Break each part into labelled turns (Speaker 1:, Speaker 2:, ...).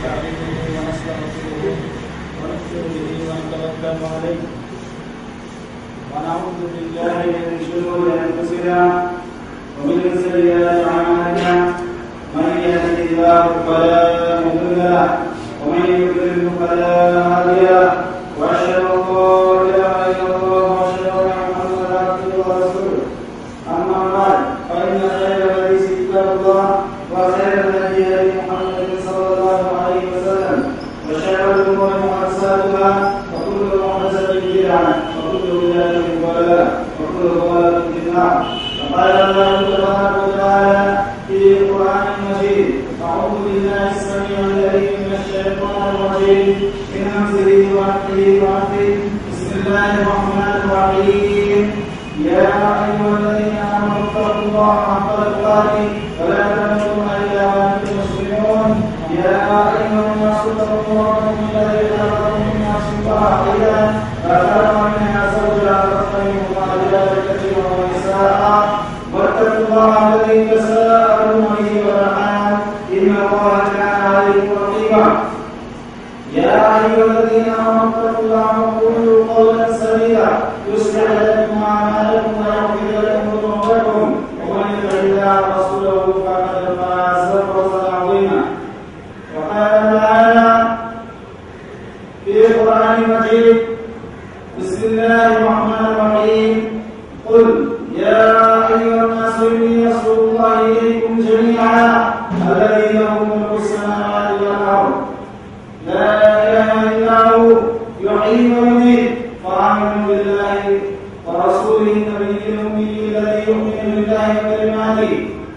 Speaker 1: ونستعينه ونستغفره ونؤمن به ونتوكل عليه ونعوذ بالله من شرور انفسنا ومن سيئات اعمالنا من يهده الله فلا مضل له ومن يضلل فلا هادي له واشهد ان لا اله الا الله واشهد ان محمدا عبده ورسوله اما بعد فان خير الحديث كتاب الله وخير الهدي هدي محمد صلى الله عليه وسلم وشر الامور محدثاتها وكل محدثه بدعه وكل بدعه ضلاله وكل ضلاله في النار وقال الله تبارك وتعالى في القران المجيد اعوذ بالله السميع العليم من الشيطان الرجيم من همزه ونفخه ونفخه بسم الله الرحمن الرحيم يا ايها الذين امنوا اتقوا الله حق تقاته ولا تموتن الا وانتم مسلمون يا ايها الناس اتقوا ربكم الذي خلقكم من نفس واحده فخلق منها زوجها وخلق منهما رجالا كثيرا ونساء واتقوا الله الذي تساءلون به والارحام ان الله كان عليكم رقيبا يا ايها الذين امنوا اتقوا الله وقولوا قولا سديدا يصلح لكم اعمالكم ويغفر لكم ذنوبكم ومن يطع الله ورسوله فقد فاز فوزا عظيما وقال تعالى في القران المجيد بسم الله الرحمن الرحيم قل يا ايها الناس اني رسول الله اليكم جميعا الذي له ملك السماوات والارض لا اله الا هو يحيي ويميت فامنوا بالله ورسوله النبي الامي الذي يؤمن بالله وكلماته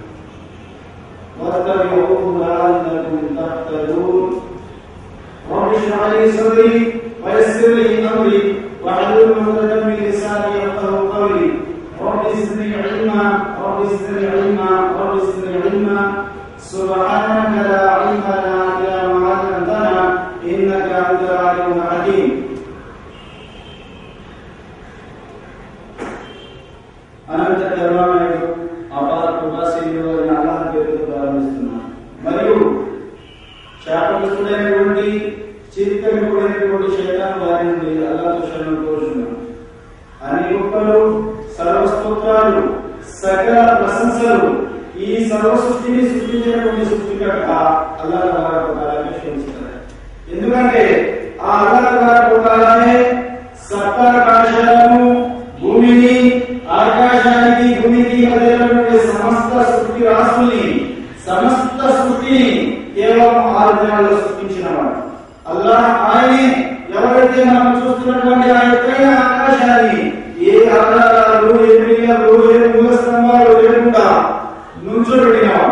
Speaker 1: واتبعوه لعلكم تهتدون رب اشرح لي صدري ويسر لي امري واحلل عقدة من لساني يفقهوا قولي رب زدني علما رب زدني علما رب زدني علما سبحانك لا علم لنا الا ما علمتنا انك انت العليم الحكيم అనంత కరుణామయుడు అపార కృపాశీలుడు అయిన అల్లాహ్ పేరుతో ప్రారంభిస్తున్నాను మరియు శాపగ్రస్తుడైనటువంటి చిత్తమికుడైనటువంటి శైతాన్ వారి నుండి అల్లాహ్ శరణం కోరుచున్నాను అన్ని గొప్పలు సర్వస్తోత్రాలు సకల ప్రశంసలు ఈ సర్వ సృష్టిని సృష్టించినటువంటి సృష్టికర్త అల్లాహ్ తబారకుతాలనే క్షమిస్తారు ఎందుకంటే ఆ అల్లాహ్ తబారకుతాలనే సప్తాకాశాలను భూమిని ఆకాశానికి భూమికి మధ్యలో ఉండే సమస్త సృష్టి రాశుల్ని సమస్త సృష్టిని కేవలం ఆరు దినాల్లో సృష్టించినవాడు అల్లాహ్ ఆయనే ఎవరైతే మనం చూస్తున్నటువంటి ఆ ఎత్తైన ఆకాశాన్ని ఏ ఆధారాలు ఏ పిల్లలు ఏ మూల స్తంభాలు లేకుండా నుంచోబెట్టినవాడు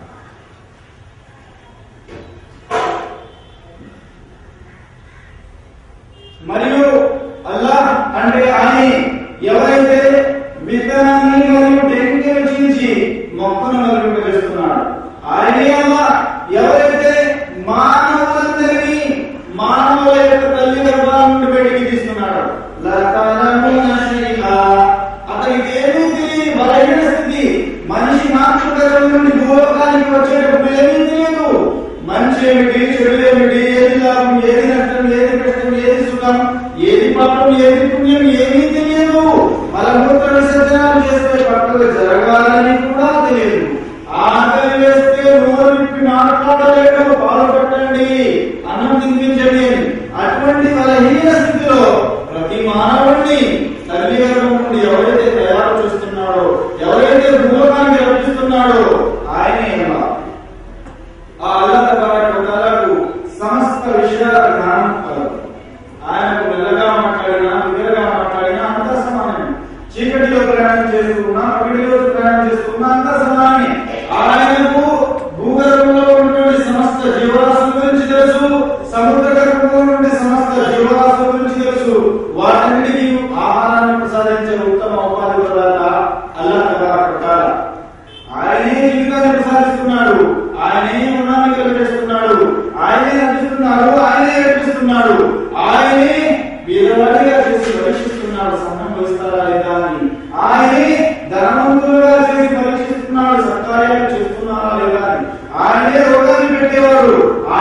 Speaker 1: మరియు అల్లాహ్ అంటే ఆయన ఎవరైతే విత్తనాన్ని మరియు టెంకి రచించి మొక్కను మొదలుపెట్టేస్తున్నాడు ఆయనే అల్లాహ్ ఎవరైతే మానవులందరినీ మానవుల యొక్క తల్లి గర్భాల నుండి బయటికి తీస్తున్నాడు లతనమున శైలా. అతనికి ఏమీ తెలియని బలహీన స్థితి మనిషి మాతృగర్భం నుండి భూలోకానికి వచ్చేటప్పుడు ఏమీ తెలియదు మంచి ఏమిటి చెడు ఏమిటి ఏది లాభం ఏది నష్టం ఏది కష్టం ఏది సుఖం ఏది పాపం ఏది పుణ్యం ఏమీ తెలియదు మలమూత్ర విసర్జనాలు చేస్తే పట్టుకు జరగాలని కూడా తెలియదు ఆకలి వేస్తే నోరు విప్పి మాట్లాడలేక పాలు పెట్టండి అన్నం తినిపించండి అని అటువంటి బలహీన స్థితిలో ప్రతి మానవుడిని తల్లి గర్భం నుండి ఎవరైతే తయారు చేస్తున్నాడో ఎవరైతే భూలోకానికి రప్పిస్తున్నాడో ఆయనే అల్లాహ్. ఆ అల్లాహ్ తబారక వతఆలాకు సమస్త విషయాల జ్ఞానం కలదు ఆయనకు మెల్లగా మాట్లాడినా బిగ్గరగా మాట్లాడినా అంతా సమానమే చీకటిలో ప్రయాణం చేస్తున్నా పగిడిలో ప్రయాణం చేస్తున్నా అంతా సమానమే ఆయనకు భూగర్భంలో ఉన్నటువంటి సమస్త జీవరాశుల గురించి తెలుసు సముద్ర గర్భంలో నుండి సమస్త జీవరాశుల గురించి తెలుసు వాటన్నిటికీ ఆహారాన్ని ప్రసాదించే ఉత్తమ ఉపాధి ప్రదాత అల్లాహ్ తబారక వతఆలా ఆయనే జీవితాన్ని ప్రసాదిస్తున్నాడు ఆయనే ఉన్నాన్ని కలిగిస్తున్నాడు ఆయనే నడిపిస్తున్నాడు ఆయనే నడిపిస్తున్నాడు ఆయనే వీరవాడిగా చేసి పరీక్షిస్తున్నాడు సహనం వహిస్తారా లేదా అని ఆయనే ధనవంతులుగా చేసి పరీక్షిస్తున్నాడు సత్కార్యాలు చేస్తున్నారా లేదా అని ఆయనే రోగాన్ని పెట్టేవాడు ఆయన తప్ప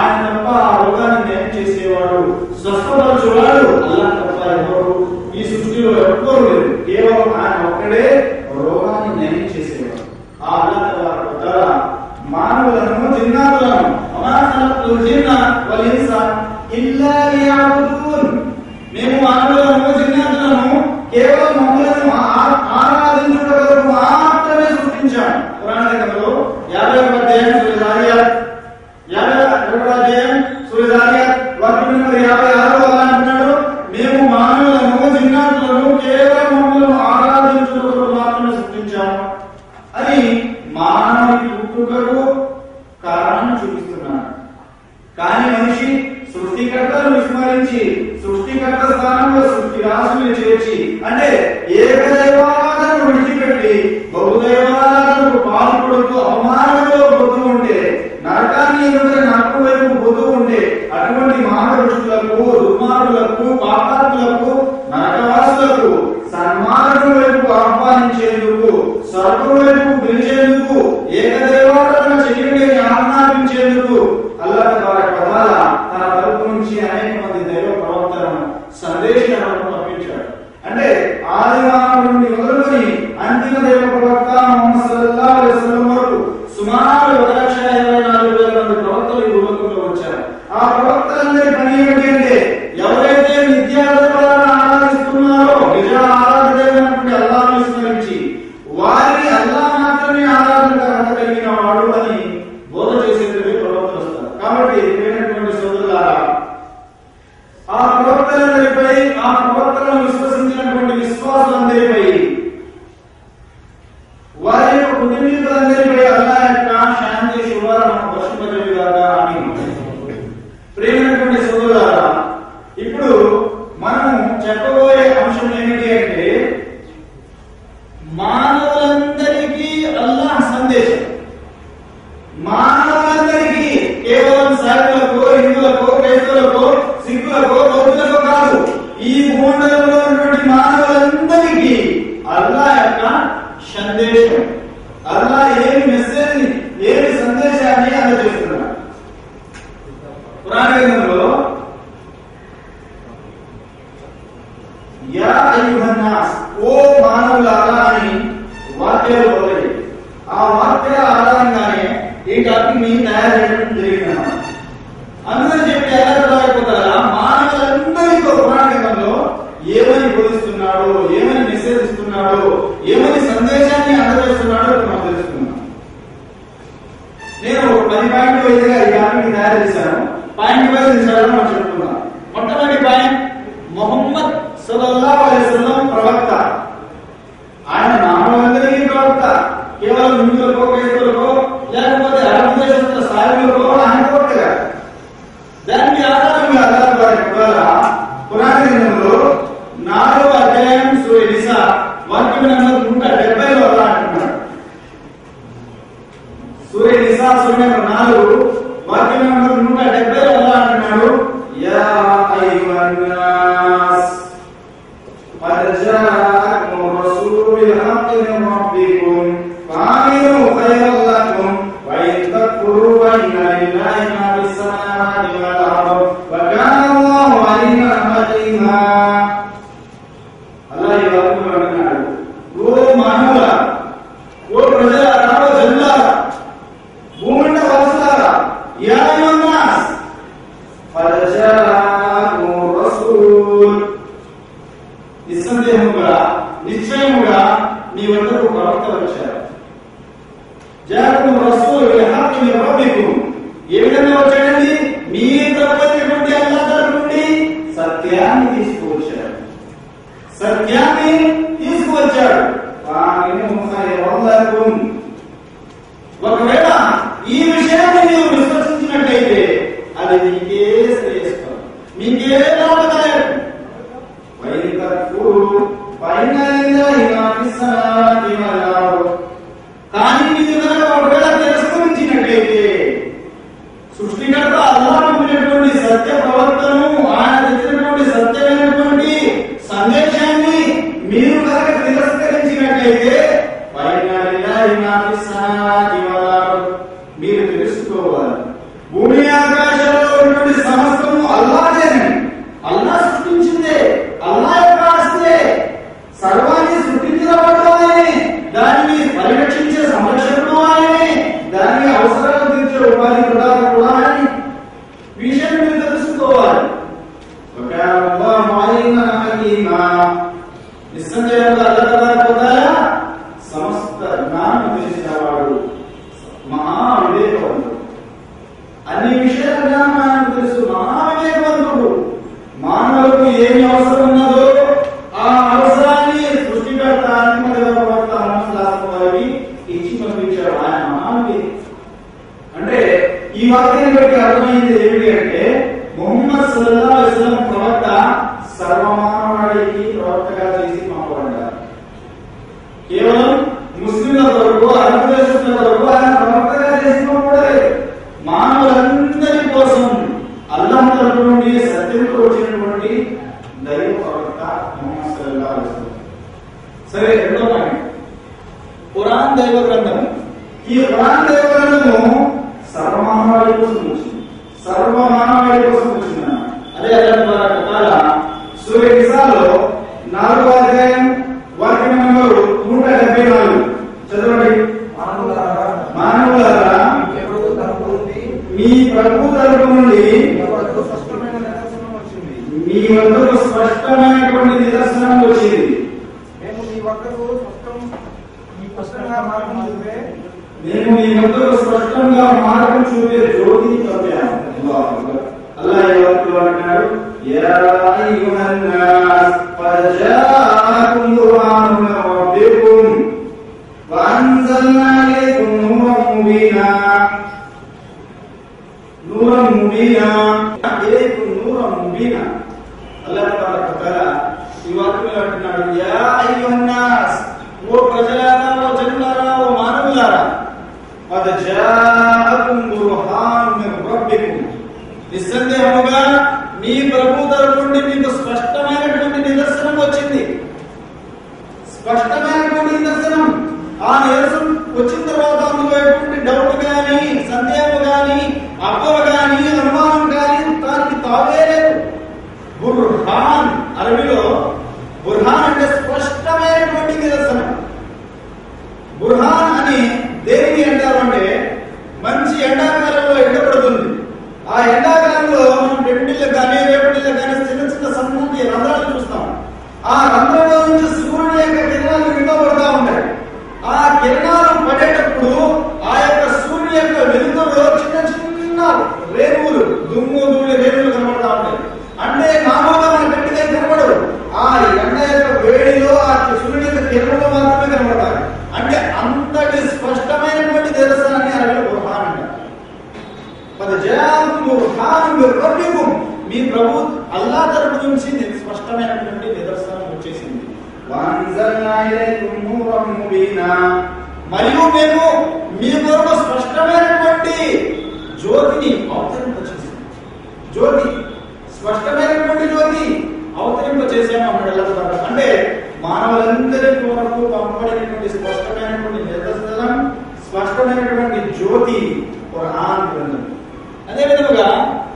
Speaker 1: ఆ రోగాన్ని నయం చేసేవాడు స్వస్థపరచువాడు అల్లా తప్ప ఎవరు ఈ సృష్టిలో ఎవ్వరు లేరు కేవలం ఆయన ఒక్కడే రోగాన్ని నయం చేసేవాడు ఆ అల్లా తబారక మానవులను జిన్నాతులను వమా ఖలక్తుల్ జిన్న వల్ ఇన్స ఇల్లా లియఅబుదూన్ మేము మానవులను జిన్నాతులను కేవలం మమ్మల్ని ఆ- ఆరాధించుట కొరకు మాత్రమే సృష్టించాము పురాణ గ్రంథంలో యాభై ఒక అధ్యాయం సూర్యదారియాత్ యాభై ఒకటో అధ్యాయం సూర్యదారియాత్ వాక్యం నెంబర్ యాభై ఆరు అలా అంటున్నాడు మేము మానవులను జిన్నాతులను కేవలం మమ్మల్ని ఆరాధించుట కొరకు మాత్రమే సృష్టించాము అని మానవుని పుట్టుకకు కారణం చూపిస్తున్నాడు కానీ మనిషి సృష్టికర్తను విస్మరించి సృష్టికర్త స్థానంలో సృష్టి రాశుల్ని చేర్చి అంటే ఏకదైవాలను విడిచిపెట్టి బహుదైవాలకు పాల్పడుతూ అవమానంలో పోతూ ఉంటే నరకాన్ని ఎదుట నరకం వైపు పోతూ ఉంటే అటువంటి మహాపురుషులకు దుర్మార్గులకు పాపాత్ములకు నరకవాసులకు సన్మార్గం వైపు ఆహ్వానించేందుకు స్వర్గం వైపు పిలిచేందుకు ఏకదేవాలను చెయ్యండి అని ఆజ్ఞాపించేందుకు అల్లా తబారక వతాల తన తరపు నుంచి అనేక మంది దైవ ప్రవక్తలను సందేశాలను పంపించాడు అంటే ఆది మానవుడి నుండి మొదలుకొని అంతిమ దైవ ప్రవక్త ముహమ్మద్ సల్లల్లాహు అలైహి వసల్లం వరకు సుమారు ఒక లక్ష ఇరవై నాలుగు వేల మంది ప్రవక్తలు ఈ భూలోకంలో వచ్చారు ఆ ప్రవక్తలందరి పని ఏమిటి అంటే ఎవరైతే నిత్యార్థులను ఆరాధిస్తున్నారో నిజ ఆరాధనటువంటి అల్లాహ్ను విస్మరించి వారిని అల్లా మాత్రమే ఆరాధన అర్హత కలిగిన వాడు అని బోధ చేసేందుకు ప్రవక్తలు వస్తారు కాబట్టి ప్రియమైనటువంటి సోదరులారా ఆ ప్రవక్తలందరిపై ఆ ప్రవక్తలను విశ్వసించినటువంటి విశ్వాసులందరిపై వారి యొక్క కుటుంబీకులందరిపై అల్లా యొక్క శాంతి శుభాలను వర్షింపజేయుగాక అని ప్రియమైనటువంటి సోదరులారా ఇప్పుడు మనం చెప్పబోయే అంశం ఏమిటి అంటే మానవులందరికీ అల్లాహ్ సందేశం మానవులందరికీ కేవలం సైనికులకు హిందువులకు క్రైస్తవులకు సిక్కులకు బౌద్ధులకు కాదు ఈ భూమండలంలో ఉన్నటువంటి మానవులందరికీ అల్లా యొక్క సందేశం అల్లా ఏమి మెసేజ్ ఏమి సందేశాన్ని అందజేస్తున్నాడు పురాణ గ్రంథంలో యా అయ్యుహన్నాస్ ఓ మానవులారా అని వాక్యాలు మొదలయ్యాయి ఆ వాక్యాల ఆధారంగానే ఈ టాపిక్ ని తయారు చేయడం జరిగిందన్నమాట అందరూ చెప్పి ఎలా చదవకపోతారా మానవులందరితో పురాణ గ్రంథంలో ఏమని బోధిస్తున్నాడు ఏమని మెసేజ్ ఇస్తున్నాడు ఏమని సందేశాన్ని అందజేస్తున్నాడో ఇప్పుడు మనం తెలుసుకున్నాం నేను ఒక పది పాయింట్ వైజ్గా ఈ టాపిక్ తయారు చేశాను పాయింట్ వైజ్ నిమిషాలను మనం చెప్పుకుందాం మొట్టమొదటి పాయింట్ మొహమ్మద్ సల్లల్లాహు అలైహి వసల్లం ప్రవక్త ఆయన మానవులందరికీ ప్రవక్త కేవలం హిందువులకో క్రైస్తవులకో లేకపోతే అరబ్ దేశంలో స్థాయిలకో ఆయన ప్రవక్త కాదు దానికి ఆధారంగా ఆధారపడే ద్వారా పురాణ గ్రంథంలో నాలుగో అధ్యాయం సూర్య నిసా వాక్యం నెంబర్ నూట డెబ్బైలో అలా అంటున్నాడు సూర్య నిసా సూర్య నెంబర్ నాలుగు వాక్యం నెంబర్ నూట డెబ్బైలో అలా అంటున్నాడు యా అయ్యుహన్నాస్ قد جاءكم الرسول بالحق من ربكم فآمنوا خيرا لكم وإن تكفروا فإن لله ما في السماوات والأرض وكان الله عليما حكيما అలా ఈ వాక్యంలో అంటున్నాడు ఓ మానవుల ఓ ప్రజలారా ఓ జనులారా భూమండ వాసులారా యా అయ్యుహన్నాస్ قد جاءكم الرسول నిస్సందేహముగా నిశ్చయముగా మీ వద్దకు ప్రవక్త వచ్చారు జాగ్రత్త రసూలు బిల్హక్కి మిన్ రబ్బికుం ఏ విధంగా వచ్చాడండి మీ తరపునటువంటి అల్లాహ్ తరపు నుండి సత్యాన్ని తీసుకువచ్చాడు సత్యాన్ని తీసుకువచ్చాడు ఫామిను ఖైరన్ లకుం. ఒకవేళ ఈ విషయాన్ని నీవు విశ్వసించినట్లయితే అది నీకే శ్రేయస్కరం మీకే లాభదాయకం وإن تكفروا فإن لله ما في السماوات والأرض కానీ ఇది కనుక ఒకవేళ తిరస్కరించినట్లయితే సృష్టికర్త అల్లాహ్ పంపినటువంటి సత్య ప్రవర్తనను ఆయన తెచ్చినటువంటి సత్యమైనటువంటి సందేశాన్ని మీరు కనుక తిరస్కరించినట్లయితే ఫైన లిల్లాహి మా ఫిస్ సమావాతి వల్ అర్ద్. మీరు తెలుసుకోవాలి భూమి ఆకాశాల్లో ఉన్నటువంటి ఉండాలి కూడా అని విషయం మీరు తెలుసుకోవాలి وكان الله علينا حكيما నిస్సందేహంగా అల్లకదాకపోతారా సమస్త జ్ఞానం తెలిసిన వాడు మహా వివేకవంతుడు అన్ని విషయాల జ్ఞానం ఆయనకు తెలుసు మహా వివేకవంతుడు మానవులకు ఏమి అవసరం ఉన్నదో ఆ అవసరాన్ని సృష్టికర్త అంతిమకర్త వారికి ఇచ్చి పంపించాడు ఆయన మహా వివేకి. అంటే ఈ వాక్యాన్ని బట్టి అర్థమైంది ఏమిటి అంటే మొహమ్మద్ సల్లల్లాహు అలైహి వసల్లం ప్రవక్త సర్వమానవాడికి ప్రవక్తగా చేసి పంపబడ్డారు కేవలం ముస్లింల కొరకు అరబ్ దేశస్తుల కొరకు ఆయన ప్రవక్తగా చేసి పంపబడలేదు మానవులందరి కోసం అల్లాహ్ తరపు నుండి సత్యంతో వచ్చినటువంటి దైవ ప్రవక్త మొహమ్మద్ సల్లల్లాహు అలైహి వసల్లం సరే రెండో పాయింట్ ఖురాన్ దైవ గ్రంథం ఈ ఖురాన్ దైవ గ్రంథము సర్వమానవాడి కోసం వచ్చింది సర్వమానవాడి కోసం వచ్చింది అన్నమాట. అదే అల్లాహ్ తబారక తాలా సూర్య నిసాలో నాలుగో అధ్యాయం వాక్యం నెంబర్ నూట డెబ్బై నాలుగు చదవండి
Speaker 2: మానవులారా,
Speaker 1: మానవులారా
Speaker 2: ఎవడు తరపు నుండి
Speaker 1: మీ ప్రభు తరపు నుండి
Speaker 2: ఎవరికి స్పష్టమైన నిదర్శనం వచ్చింది
Speaker 1: మీ వద్దకు స్పష్టమైనటువంటి నిదర్శనం వచ్చింది
Speaker 2: మేము మీ వద్దకు స్పష్టం ఈ స్పష్టంగా మార్గం చూపే
Speaker 1: నేను మీ వద్దకు స్పష్టంగా మార్గం చూపే జ్యోతిని పంపాను అల్లాహు అక్బర్. అల్లాహ్ ఈ వాక్యంలో అంటున్నాడు యా అయ్యుహన్ నాస్ qad జాఅకుం బుర్హానున్ మిన్ రబ్బికుం وأنزلنا إليكم نورا مبينا نورا مبينا إليكم نورا مبينا الله تبارك وتعالى ఈ వాక్యంలో అంటున్నాడు యా అయ్యుహన్నాస్ ఓ ప్రజలారా ఓ జనులారా ఓ మానవులారా قد جاءكم برهان من ربكم నిస్సందేహముగా మీ ప్రభు తరపు నుండి మీకు స్పష్టమైనటువంటి నిదర్శనం వచ్చింది స్పష్టమైనటువంటి నిదర్శనం ఆ నిదర్శనం వచ్చిన తర్వాత అందులో ఎటువంటి డౌట్ గాని సందేహం గాని అపోహ గాని అనుమానం గాని దానికి తావే లేదు బుర్హాన్ అరబిలో బుర్హాన్ అంటే స్పష్టమైనటువంటి నిదర్శనం బుర్హాన్ అని దేనిని అంటారు అంటే మంచి ఎండాకాలంలో ఎండ పడుతుంది ఆ ఎండాకాలంలో మనం పెండిళ్ళకి కానీ రేపటిళ్ళకి కానీ చిన్న చిన్న సన్నటి రంధ్రాలు చూస్తాం ఆ రంధ్రంలో నుంచి సూర్యుని యొక్క కిరణాలు కింద పడతా ఉంటాయి ఆ కిరణాలు పడేటప్పుడు ఆ యొక్క సూర్యుని యొక్క వెలుగులో చిన్న చిన్న రేణువులు దుమ్ము ధూళి రేణువులు కనబడతా ఉంటాయి అంటే మామూలుగా మన కంటికి ఏం కనబడవు ఆ ఎండ యొక్క వేడిలో ఆ సూర్యుని యొక్క కిరణంలో మాత్రమే కనబడతాయి అంటే అంతటి స్పష్టమైనటువంటి నిదర్శనాన్ని అరవై బుర్హాన్ అంటారు పద జయాకుం బుర్హాన్ మిర్ రబ్బికుం. మీ ప్రభు అల్లా తరపు నుంచి నీకు స్పష్టమైనటువంటి నిదర్శనం వచ్చేసింది వాంజల్నా ఇలైకుం నూరం ముబీనా. మరియు మేము మీ కొరకు స్పష్టమైనటువంటి జ్యోతిని అవతరింపచేసాం జ్యోతి స్పష్టమైనటువంటి జ్యోతి అవతరింపచేసాము అన్నాడు అల్లాహ్ తఆలా. అంటే మానవులందరి కొరకు పంపబడినటువంటి స్పష్టమైనటువంటి నిదర్శనం స్పష్టమైనటువంటి జ్యోతి ఖురాన్ గ్రంథం అదే విధముగా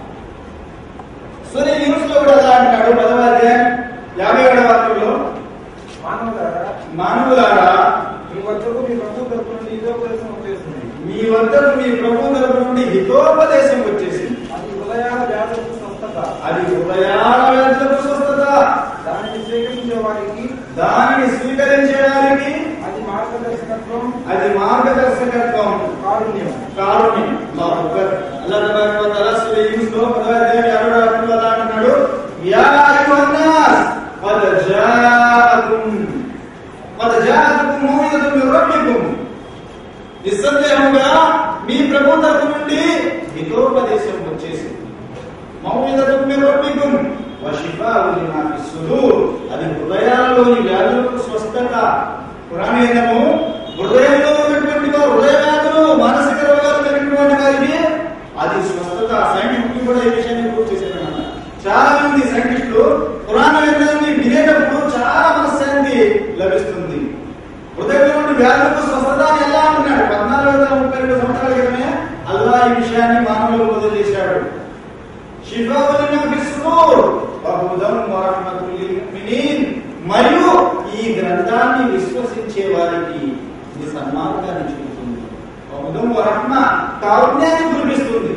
Speaker 1: సూర్య యూస్ లో కూడా అలా అంటాడు పదవ అధ్యాయం యాభై ఏడవ వాక్యంలో
Speaker 2: మానవులారా
Speaker 1: మానవులారా
Speaker 2: మీ వద్దకు మీ ప్రభు తరపు నుండి ఇదో ఉపదేశం వచ్చేసింది
Speaker 1: మీ వద్దకు మీ ప్రభు తరపు నుండి హితోపదేశం వచ్చేసింది
Speaker 2: అది హృదయాల వ్యాధులకు స్వస్థత
Speaker 1: అది హృదయాల వ్యాధులకు స్వస్థత
Speaker 2: దానిని స్వీకరించే వారికి
Speaker 1: దానిని స్వీకరించడానికి
Speaker 2: అది మార్గదర్శకత్వం
Speaker 1: అది మార్గదర్శకత్వం
Speaker 2: కారుణ్యం
Speaker 1: కారుణ్యం అల్లాహు అక్బర్. అల్లాహ్ తబారక వ తఆలా సూరా యూనుస్ లో పదవ అధ్యాయం యాభై ఏడవ వాక్యంలో అలా అంటున్నాడు యా అయ్యుహన్నాస్ قد جاءكم قد جاءكم موعظة من ربكم నిస్సందేహంగా మీ ప్రభు తరపు నుండి హితోపదేశం వచ్చేసింది మౌమిదతుం మిన్ రబ్బికుం వషిఫాఉ లిమా ఫిస్ సుదూర్ అది హృదయాలలోని వ్యాధులకు స్వస్థత ఖురాన్ గ్రంథము హృదయంలో ఉన్నటువంటి వారు హృదయ వ్యాధులు మానసిక రోగాలు కలిగినటువంటి వారికి అది స్వస్థత సైంటిఫిక్ కూడా ఈ విషయాన్ని ప్రూవ్ చేశారన్నమాట చాలా మంది సైంటిస్టులు పురాణ గ్రంథాన్ని వినేటప్పుడు చాలా మనశ్శాంతి లభిస్తుంది హృదయంలో నుండి వ్యాధులకు స్వస్థత అని ఎలా అంటున్నాడు పద్నాలుగు వందల ముప్పై రెండు సంవత్సరాల క్రితమే అల్లా ఈ విషయాన్ని మానవులకు వదిలేశాడు షిఫావులిన బిస్రూర్ వహుదం వరహమతుల్ లిల్ ముమినీన్ మరియు ఈ గ్రంథాన్ని విశ్వసించే వారికి ఇది సన్మార్గాన్ని చూపుతుంది వహుదం వరహమ కారుణ్యాన్ని కురిపిస్తుంది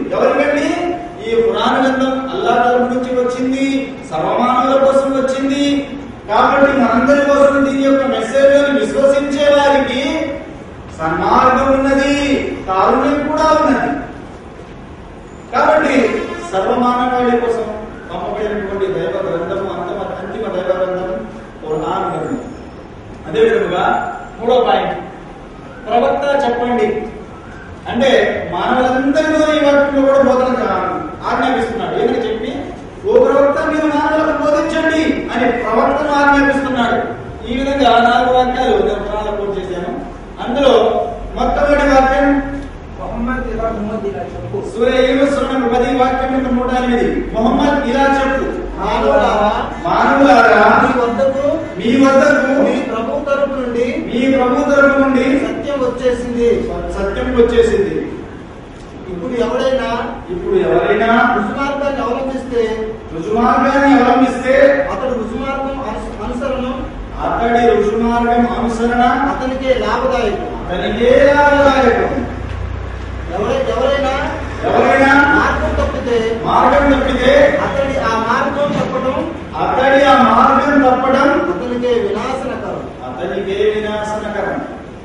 Speaker 1: సర్వమానవాళి కోసం పంపబడినటువంటి దైవ గ్రంథము అంతమ అంతిమ దైవ గ్రంథం ఖురాన్ గ్రంథం అదే విధముగా మూడో పాయింట్ ప్రవక్త చెప్పండి అంటే మానవులందరిలో ఈ వాక్యంలో కూడా బోధన చా- ఆజ్ఞాపిస్తున్నాడు ఏమని చెప్పి ఓ ప్రవక్త మీరు మానవులకు బోధించండి అని ప్రవక్తను ఆజ్ఞాపిస్తున్నాడు ఈ విధంగా నాలుగు వాక్యాలు నేను పురాణంలో కోట్ చేశాను అందులో మొట్టమొదటి వాక్యం
Speaker 2: మొహమ్మద్ ఇలా ముహమ్మద్ ఇలా చెప్పు
Speaker 1: సూర్య యూనుస్ రెండు పది వాక్యం యొక్క నూట ఎనిమిది మొహమ్మద్ ఇలా చెప్పు
Speaker 3: మానవులారా,
Speaker 1: మానవులారా
Speaker 3: మీ వద్దకు
Speaker 1: మీ వద్దకు
Speaker 3: మీ ప్రభు తరపు నుండి
Speaker 1: మీ ప్రభు తరపు నుండి
Speaker 3: సత్యం వచ్చేసింది
Speaker 1: సత్యం వచ్చేసింది
Speaker 3: ఇప్పుడు ఎవరైనా
Speaker 1: ఇప్పుడు ఎవరైనా
Speaker 3: రుజుమార్గాన్ని అవలంబిస్తే
Speaker 1: రుజుమార్గాన్ని అవలంబిస్తే
Speaker 3: అతడు రుజుమార్గం అను- అనుసరణ
Speaker 1: అతడి రుజుమార్గం అనుసరణ
Speaker 3: అతనికే లాభదాయకం
Speaker 1: అతనికే లాభదాయకం
Speaker 3: ఎవరై ఎవరైనా
Speaker 1: ఎవరైనా
Speaker 3: మార్గం తప్పితే
Speaker 1: మార్గం తప్పితే
Speaker 3: అతడి ఆ మార్గం తప్పడం
Speaker 1: అతడి ఆ మార్గం తప్పడం
Speaker 3: అతనికే వినాశనకరం
Speaker 1: అతనికే వినాశనకరం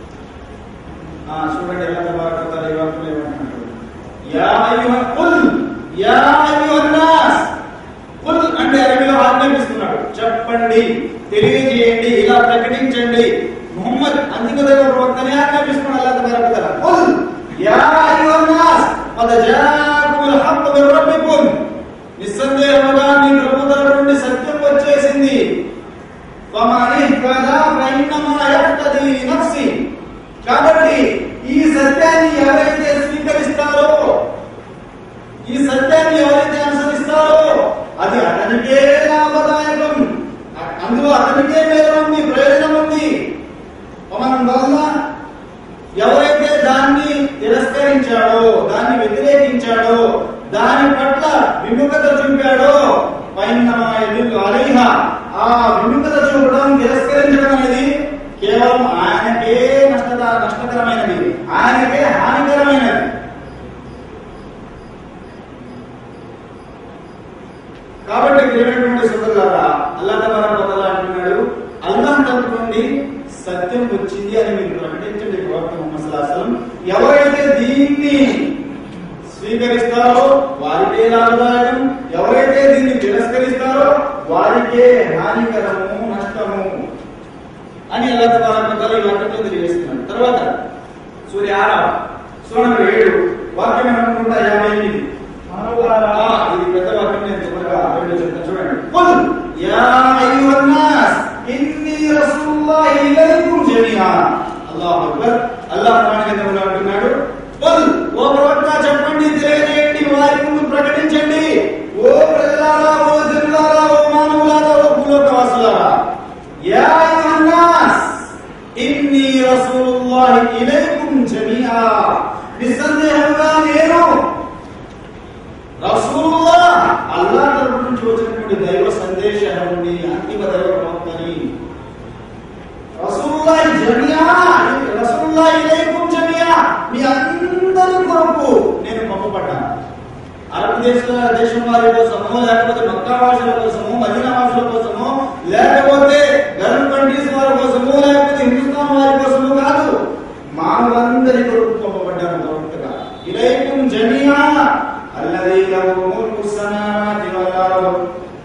Speaker 1: ఆ చూడండి ఎలా తబారకతారు ఈ వాక్యం ఏమంటున్నాడు యా అయ్యుహ కుల్ యా అయ్యుహన్ నాస్ కుల్ అంటే అరబీలో ఆజ్ఞాపిస్తున్నాడు చెప్పండి తెలియజేయండి ఇలా ప్రకటించండి ముహమ్మద్ అంతిమ దైవ ప్రవక్తనే ఆజ్ఞాపిస్తున్నాడు అల్లాహ్ తబారకతాల కుల్ యా అయ్యుహన్ నాస్ qad జాఅకుముల్ హక్కు మిర్ రబ్బికుమ్ నిస్సందేహముగా మీ ప్రభు తరపు నుండి సత్యం వచ్చేసింది فمن اهتدى فإنما يهتدي لنفسه కాబట్టి ఈ సత్యాన్ని ఎవరైతే స్వీకరిస్తారో ఈ సత్యాన్ని ఎవరైతే అనుసరిస్తారో అది అతనికే లాభదాయకం అ- అందులో అతనికే మేలు ఉంది ప్రయోజనం ఉంది మనం వల్ల ఎవరైతే దాన్ని తిరస్కరించాడో దాన్ని వ్యతిరేకించాడో దాని పట్ల విముఖత చూపాడో పైన అలైహ ఆ విముఖత చూపడం తిరస్కరించడం అనేది కేవలం ఆయనకే నష్టత నష్టకరమైనది ఆయనకే హానికరమైనది కాబట్టి ప్రియమైనటువంటి సోదరులారా అల్లా తబారా అంటున్నాడు అల్లాహ్ తరపు నుండి సత్యం వచ్చింది అని మీరు ప్రకటించండి ప్రవక్త ముహమ్మద్ సల్లాహు అలైహి వసల్లం. ఎవరైతే దీన్ని స్వీకరిస్తారో వారికే లాభదాయకం ఎవరైతే దీన్ని తిరస్కరిస్తారో వారికే హానికరము నష్టము అని అల్లా తబారా ఈ వాక్యంలో తెలియజేస్తున్నాడు తర్వాత సూర్య ఆరవ సూర్య ఏడు వాక్యం ఏమనుకుంటా యాభై ఎనిమిది
Speaker 2: మానవులారా
Speaker 1: ఆ, ఇది పెద్ద వాక్యం నేను తొందరగా రెండు చెప్తాను చూడండి కుల్ యా అయ్యుహన్ నాస్ ఇన్ని రసూలుల్లాహి ఇలైకుం జమీఆ అల్లాహు అక్బర్ అల్లాహ్ ఖురాన్ గ్రంథంలో అంటున్నాడు కుల్ ఓ ప్రవక్త చెప్పండి తెలియజేయండి వారి ముందు ప్రకటించండి ఓ ప్రజలారా ఓ జనులారా ఓ మానవులారా ఓ భూలోకవాసులారా యా అయ్యుహన్ నాస్ ఇన్ని రసూలుల్లాహి ఇలైకుం జమీఆ నిస్సందేహంగా నేను రసూలుల్లా అల్లా తరపు నుంచి వచ్చినటువంటి దైవ సందేశాన్ని అంతిమ దైవ ప్రవక్తని రసూలుల్లా జమియా రసూలుల్లా ఇలైకుం జమియా మీ అందరి కొరకు నేను పంపబడ్డాను అరబ్ దేశ దేశం వారి కోసమో లేకపోతే మక్కా భాషల కోసమో మదీనా భాషల కోసమో లేకపోతే గల్ఫ్ కంట్రీస్ వారి కోసమో లేకపోతే హిందుస్థాన్ వారి కోసమో కాదు మానవులందరి కొరకు పంపబడ్డాను ప్రవక్తగా ఇలైకుం జమియా అల్లదీ లహు ముల్కు సమావాతి వల్ అర్ద్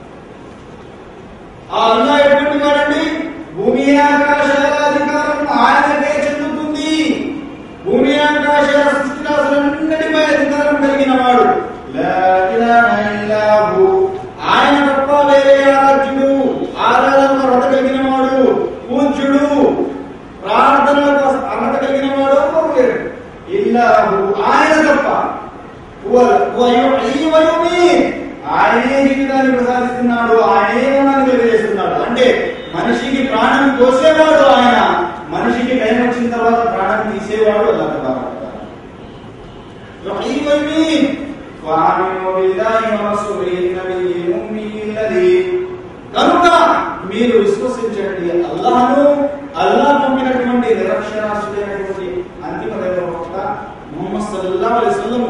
Speaker 1: ఆ అల్లా ఎటువంటి వాడండి భూమి ఆకాశాల అధికారం ఆయనకే చెందుతుంది భూమి ఆకాశాల సృష్టిరాశులన్నిటిపై అధికారం కలిగిన వాడు లా ఇలాహ ఇల్లా హు. ఆయన తప్ప వేరే ఆరాధ్యుడు ఆరాధన అర్హత కలిగిన వాడు పూజ్యుడు ప్రార్థనలకు అర్హత కలిగిన వాడు ఒకరు లేడు ఇల్లాహు ఆయన తప్ప హువ- హువ యుహ్యీ వ యుమీత్. ఆయనే జీవితాన్ని ప్రసాదిస్తున్నాడు ఆయనే మరణాన్ని తెలియజేస్తున్నాడు అంటే మనిషికి ప్రాణం పోసేవాడు ఆయన మనిషికి టైం వచ్చిన తర్వాత ప్రాణం తీసేవాడు అల్లా తబారక వతఆలా. యుహ్యీ వ యుమీత్. ఫఆమిను బిల్లాహి వ రసూలిహి నబియ్యిల్ ఉమ్మీయి అల్లదీ కనుక మీరు విశ్వసించండి అల్లాహను అల్లాహ్ పంపినటువంటి నిరక్షరాస్యుడైనటువంటి అంతిమ దైవ ప్రవక్త ముహమ్మద్ సల్లల్లాహు అలైహి వసల్లం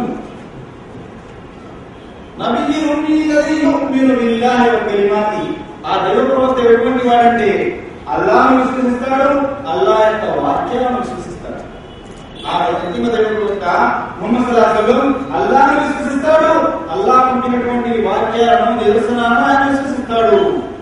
Speaker 1: నబియ్యి ఉమ్మీ లదీ యుమిను బిల్లాహి వ కలిమాతి ఆ దైవ ప్రవక్త ఎటువంటి వాడంటే అల్లాహ్ను విశ్వసిస్తాడు అల్లాహ్ యొక్క వాక్యాలను విశ్వసిస్తాడు ఆ అంతిమ దైవ ప్రవక్త ముహమ్మద్ సల్లల్లాహు అలైహి వసల్లం అల్లాహ్ను విశ్వసిస్తాడు అల్లాహ్ పంపినటువంటి వాక్యాలను నిరసనాలను ఆయన విశ్వసిస్తాడు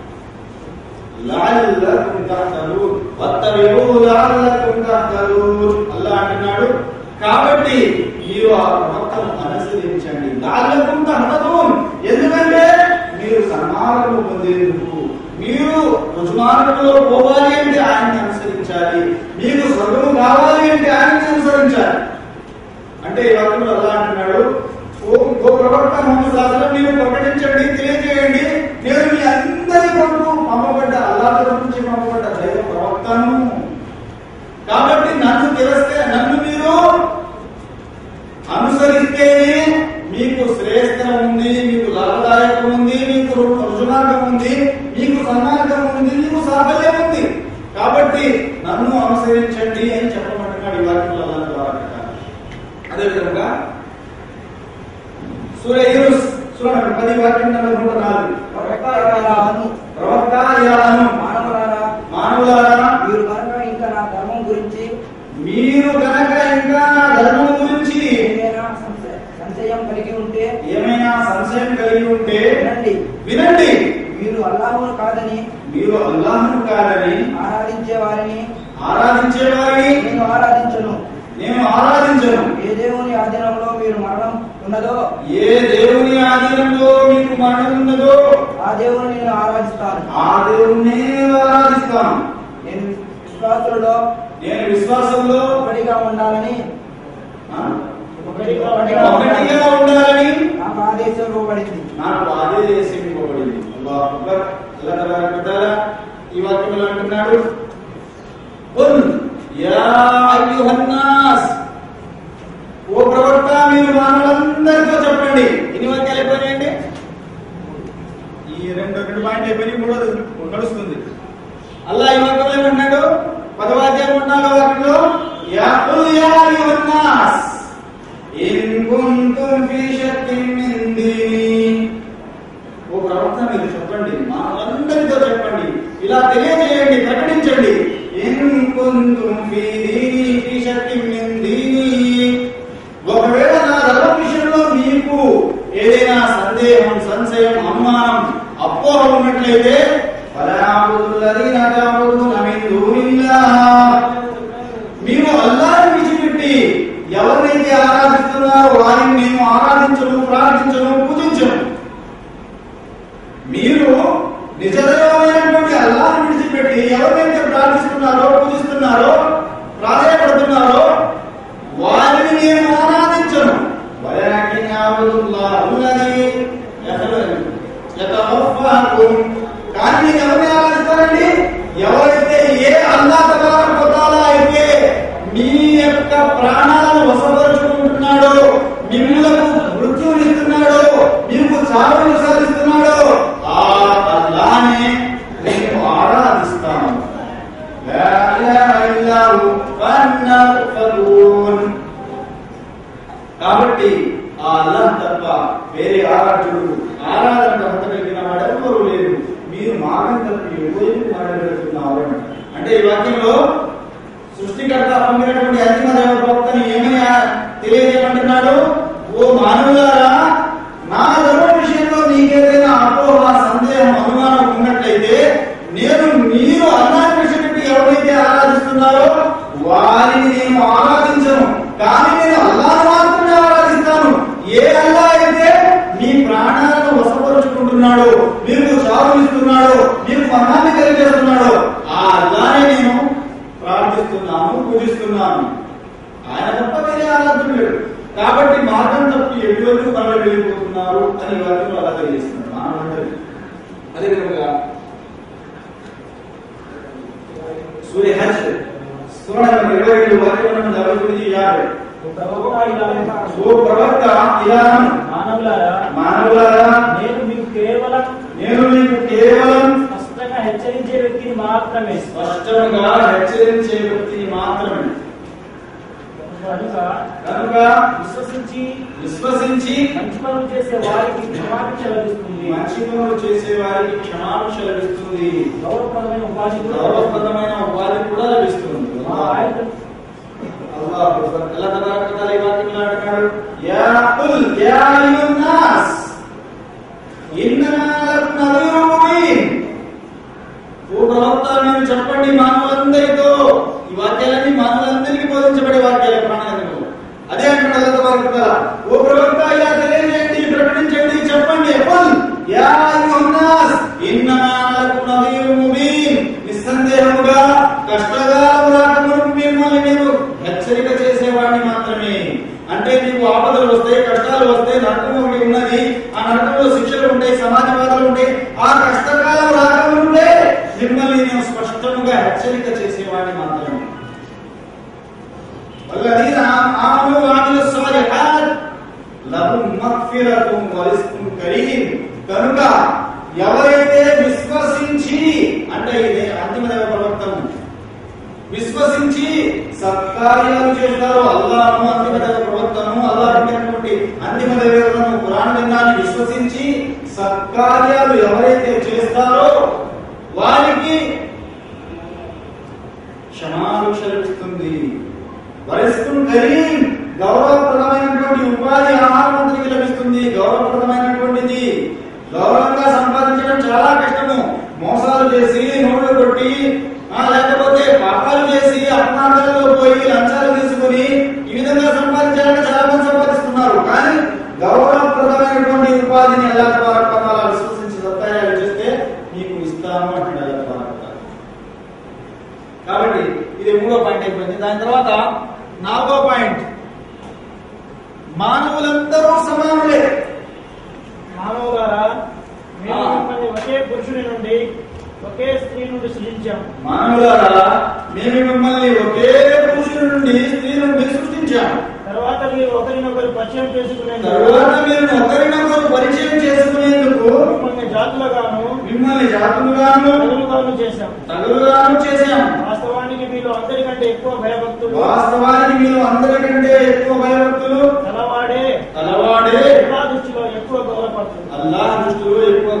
Speaker 1: లఅల్లకుం తహ్తదూన్ వత్తబిఊ లఅల్లకుం తహ్తదూన్ అల్లాహ్ అంటున్నాడు కాబట్టి మీరు ఆ ప్రవక్తను అనుసరించండి లఅల్లకుం తహ్తదూన్ ఎందుకంటే మీరు సన్మార్గము పొందేందుకు మీరు రుజుమార్గంలో పోవాలి అంటే ఆయన్ని అనుసరించాలి మీకు స్వర్గము కావాలి అంటే ఆయన్ని అనుసరించాలి అంటే ఈ వాక్యంలో అల్లా అంటున్నాడు ఓ ఓ ప్రవక్త ముహమ్మద్ సాసనం మీరు ప్రకటించండి తెలియజేయండి నేను మీ అందరి కొరకు పంపబడ్డ అల్లా తరఫు నుంచి పంపబడ్డ దైవ ప్రవక్తను కాబట్టి నన్ను తెలిస్తే నన్ను మీరు అనుసరిస్తేనే మీకు శ్రేష్టం ఉంది మీకు లాభదాయకం ఉంది మీకు రుజుమార్గం ఉంది మీకు సన్మార్గం ఉంది మీకు సాఫల్యం ఉంది కాబట్టి నన్ను అనుసరించండి అని చెప్పమంటున్నాడు ఈ వాక్యంలో అల్లాహ్ తబారక అదేవిధంగా సూర్య యూనుస్ చూడండి పది వాక్యం నెంబర్ నూట నాలుగు
Speaker 2: ప్రవక్త ఇలాను,
Speaker 1: ప్రవక్త ఇలాను
Speaker 2: మానవులారా
Speaker 1: మానవులారా
Speaker 2: మీరు కనుక ఇంకా నా ధర్మం గురించి
Speaker 1: మీరు కనుక ఇంకా ధర్మం గురించి
Speaker 2: ఏమైనా సంశయ- సంశయం కలిగి ఉంటే
Speaker 1: ఏమైనా సంశయం కలిగి ఉంటే
Speaker 2: వినండి
Speaker 1: వినండి
Speaker 2: మీరు అల్లాహును కాదని
Speaker 1: మీరు అల్లాహ్ను కాదని
Speaker 2: ఆరాధించే వారిని
Speaker 1: ఆరాధించే వారిని
Speaker 2: నేను ఆరాధించను
Speaker 1: నేను ఆరాధించను
Speaker 2: ఏ దేవుని ఆధీనంలో మీరు మరణం ఉన్నదో
Speaker 1: ఏ దేవుని ఆధీనంలో మీకు మరణం ఉన్నదో
Speaker 2: ఆ దేవుని నేను ఆరాధిస్తాను
Speaker 1: ఆ దేవుణ్ణే ఆరాధిస్తాను
Speaker 2: నేను విశ్వాసులలో
Speaker 1: నేను విశ్వాసంలో
Speaker 2: ఒకటిగా ఉండాలని
Speaker 1: ఆ,
Speaker 2: ఒకటిగా
Speaker 1: ఒకటిగా ఉండాలని
Speaker 2: నాకు ఆదేశం ఇవ్వబడింది
Speaker 1: నాకు ఆదేశం ఇవ్వబడింది అల్లాహు అక్బర్ అల్లాహ్ తబారక వ తఆలా ఈ వాక్యంలో అంటున్నాడు "కుల్ యా అయ్యుహన్ నాస్ ఓ ప్రవక్త మీరు మానవులందరితో చెప్పండి ఎన్ని వాక్యాలు అయిపోయినాయండి ఈ రెండు రెండు పాయింట్ అయిపోయి మూడోది నడుస్తుంది అల్లా ఈ వాక్యంలో ఏమన్నాడు పదవాద్యం ఉన్నాడు వాక్యంలో యా కుల్ యా అయ్యుహన్ నాస్ ఇన్ కుంతుం ఫీ షక్కిన్ మిన్ దీని ఓ ప్రవక్త మీరు చెప్పండి మానవులందరితో చెప్పండి ఇలా తెలియజేయండి ప్రకటించండి ఇన్ కుంతుం ఫీ దీని ఫీ షక్కిన్ మిన్ దీని ఒకవేళ నా ధర్మ విషయంలో మీకు ఏదైనా సందేహం సంశయం అనుమానం అపోహ ఉన్నట్లయితే ఫలాబుల్లదీన తఅబుదున మిన్ దూనిల్లాహ్ మీరు అల్లాహ్ని విడిచిపెట్టి ఎవరినైతే ఆరాధిస్తున్నారో వారిని మేము ఆరాధించను ప్రార్థించను పూజించను మీరు నిజదైవమైనటువంటి అల్లాహ్ని విడిచిపెట్టి ఎవరినైతే ప్రార్థిస్తున్నారో పూజిస్తున్నారో ప్రాధాయపడుతున్నారో వారిని నేను ఆరాధించను వలాకిన్ అబుదుల్లాహుల్లదీ యతవఫాకుం కానీ నేను ఎవరిని ఆరాధిస్తానండి ఎవరైతే ఏ అల్లా తబారక వ తఆలా అయితే మీ యొక్క ప్రాణాలను వశపరుచుకుంటున్నాడో మిమ్మలకు మృత్యునిస్తున్నాడో మీకు చావును సాధిస్తున్నాడో ఆ అల్లానే నేను ఆరాధిస్తాను లా ఇలాహ ఇల్లాహు ఫన్నా తుఫలూన్ కాబట్టి ఆ అల్లాహ్ తప్ప వేరే ఆరాధకుడు ఆరాధన అర్హత కలిగిన వాడెవరూ లేరు మీరు మార్గం తప్పి ఎటువైపు మాట్లాడుతున్నారు అంటే ఈ వాక్యంలో సృష్టికర్త పొందినటువంటి అంతిమ దైవ ప్రవక్తని ఏమని ఆ- తెలియజేయమంటున్నాడు ఓ మానవులారా నా ధర్మ విషయంలో నీకేదైనా అపోహ సందేహం అనుమానం ఉన్నట్లయితే నేను మీరు అల్లాహ్ విషయం ఎవరైతే ఆరాధిస్తున్నారో వారిని నేను ఆరాధించను కానీ నేను అల్లాహ్ మాత్రమే ఆరాధిస్తాను ఏ అల్లా అయితే మీ ప్రాణాలను వశపరుచుకుంటున్నాడో మీకు చావునిస్తున్నాడో మీకు మరణాన్ని కలిగేస్తున్నాడో ఆ అల్లానే నేను ప్రార్థిస్తున్నాను పూజిస్తున్నాను ఆయన తప్ప వేరే ఆరాధన లేడు కాబట్టి మార్గం తప్పి ఎటువంటి పనులు వెళ్ళిపోతున్నారు అని వాటిని అలా తెలియజేస్తున్నారు మానవులందరికీ అదేవిధంగా సూర్య హజ్ సూర్య ఇరవై ఏడు వాక్యం నలభై తొమ్మిది యాభై
Speaker 4: ప్రవక్త ఇలాగ,
Speaker 1: ఓ ప్రవక్త ఇలాను
Speaker 4: మానవులారా
Speaker 1: మానవులారా
Speaker 4: నేను మీకు కేవలం
Speaker 1: నేను మీకు కేవలం
Speaker 4: స్పష్టంగా హెచ్చరించే వ్యక్తిని మాత్రమే
Speaker 1: స్పష్టంగా హెచ్చరించే వ్యక్తిని మాత్రమే
Speaker 4: కనుక
Speaker 1: కనుక
Speaker 4: విశ్వసించి
Speaker 1: విశ్వసించి
Speaker 4: మంచి పనులు చేసే వారికి క్షమాభిక్ష లభిస్తుంది
Speaker 1: మంచి పనులు చేసే వారికి క్షమాభిక్ష లభిస్తుంది
Speaker 4: గౌరవప్రదమైన ఉపాధి కూడా
Speaker 1: గౌరవప్రదమైన ఉపాధి కూడా లభిస్తుంది
Speaker 4: మా ఆయన
Speaker 1: అల్లాహ్ అక్బర్. అల్లాహ్ తబారక వ తఆలా ఈ వాక్యంలో అంటున్నాడు, యా కుల్ యా అయ్యున్ నాస్ ఆ కష్టకాలం రాకముందే మిమ్మల్ని నేను స్పష్టంగా హెచ్చరిక చేసేవాడిని మాత్రమే والذين آمنوا وعملوا الصالحات లహుం మగ్ఫిరతుం వరిస్కుం కరీం కనుక ఎవరైతే విశ్వసించి అంటే ఇది అంతిమ దైవ ప్రవర్తన విశ్వసించి సత్కార్యాలు చేస్తారో అల్లాహను అంతిమ దైవ ప్రవర్తనము అల్లాహ్ పెట్టినటువంటి అంతిమ దైవలను పురాణ గ్రంథాన్ని విశ్వసించి సత్కార్యాలు ఎవరైతే చేస్తారో వారికి క్షమాభిక్ష లభిస్తుంది వరిస్తుం కరీం గౌరవప్రదమైనటువంటి ఉపాధి ఆహారమంత్రికి లభిస్తుంది గౌరవప్రదమైనటువంటిది గౌరవంగా సంపాదించడం చాలా కష్టము మోసాలు చేసి నోట్లు కొట్టి ఆ, లేకపోతే పాపాలు చేసి అపనాదాలలో పోయి లంచాలు తీసుకుని ఈ విధంగా సంపాదించాలంటే చాలా మంది సంపాదిస్తున్నారు కానీ గౌరవప్రదమైనటువంటి ఉపాధిని ఎలా ద్వారా విశ్వసించి సత్కార్యాలు చేస్తే నీకు ఇస్తాను అంటే ఎలా ద్వారా కాబట్టి ఇది మూడో పాయింట్ అయిపోయింది దాని తర్వాత నాలుగో పాయింట్ మానవులందరూ సమానులే
Speaker 4: మానవులారా మేము
Speaker 1: ఆ.
Speaker 4: మిమ్మల్ని ఒకే పురుషుని నుండి ఒకే స్త్రీ నుండి సృజించాము
Speaker 1: మానవులారా మేము మిమ్మల్ని ఒకే పురుషుని నుండి స్త్రీ నుండి సృష్టించాము
Speaker 4: తర్వాత మీరు ఒకరినొకరు పరిచయం చేసుకునేందుకు
Speaker 1: తరువాత మీరు ఒకరినొకరు పరిచయం చేసుకునేందుకు
Speaker 4: మిమ్మల్ని జాతులుగాను
Speaker 1: మిమ్మల్ని జాతులుగాను
Speaker 4: తగులుగాను చేశాము
Speaker 1: తగులుగాను చేశాము
Speaker 4: వాస్తవానికి మీరు అందరికంటే ఎక్కువ భయభక్తులు
Speaker 1: వాస్తవానికి మీరు అందరికంటే ఎక్కువ భయభక్తులు
Speaker 4: తలవాడే
Speaker 1: తలవాడే
Speaker 4: ఎలా దృష్టిలో ఎక్కువ గౌరవపడుతుంది
Speaker 1: అల్లాహ్ దృష్టిలో ఎక్కువ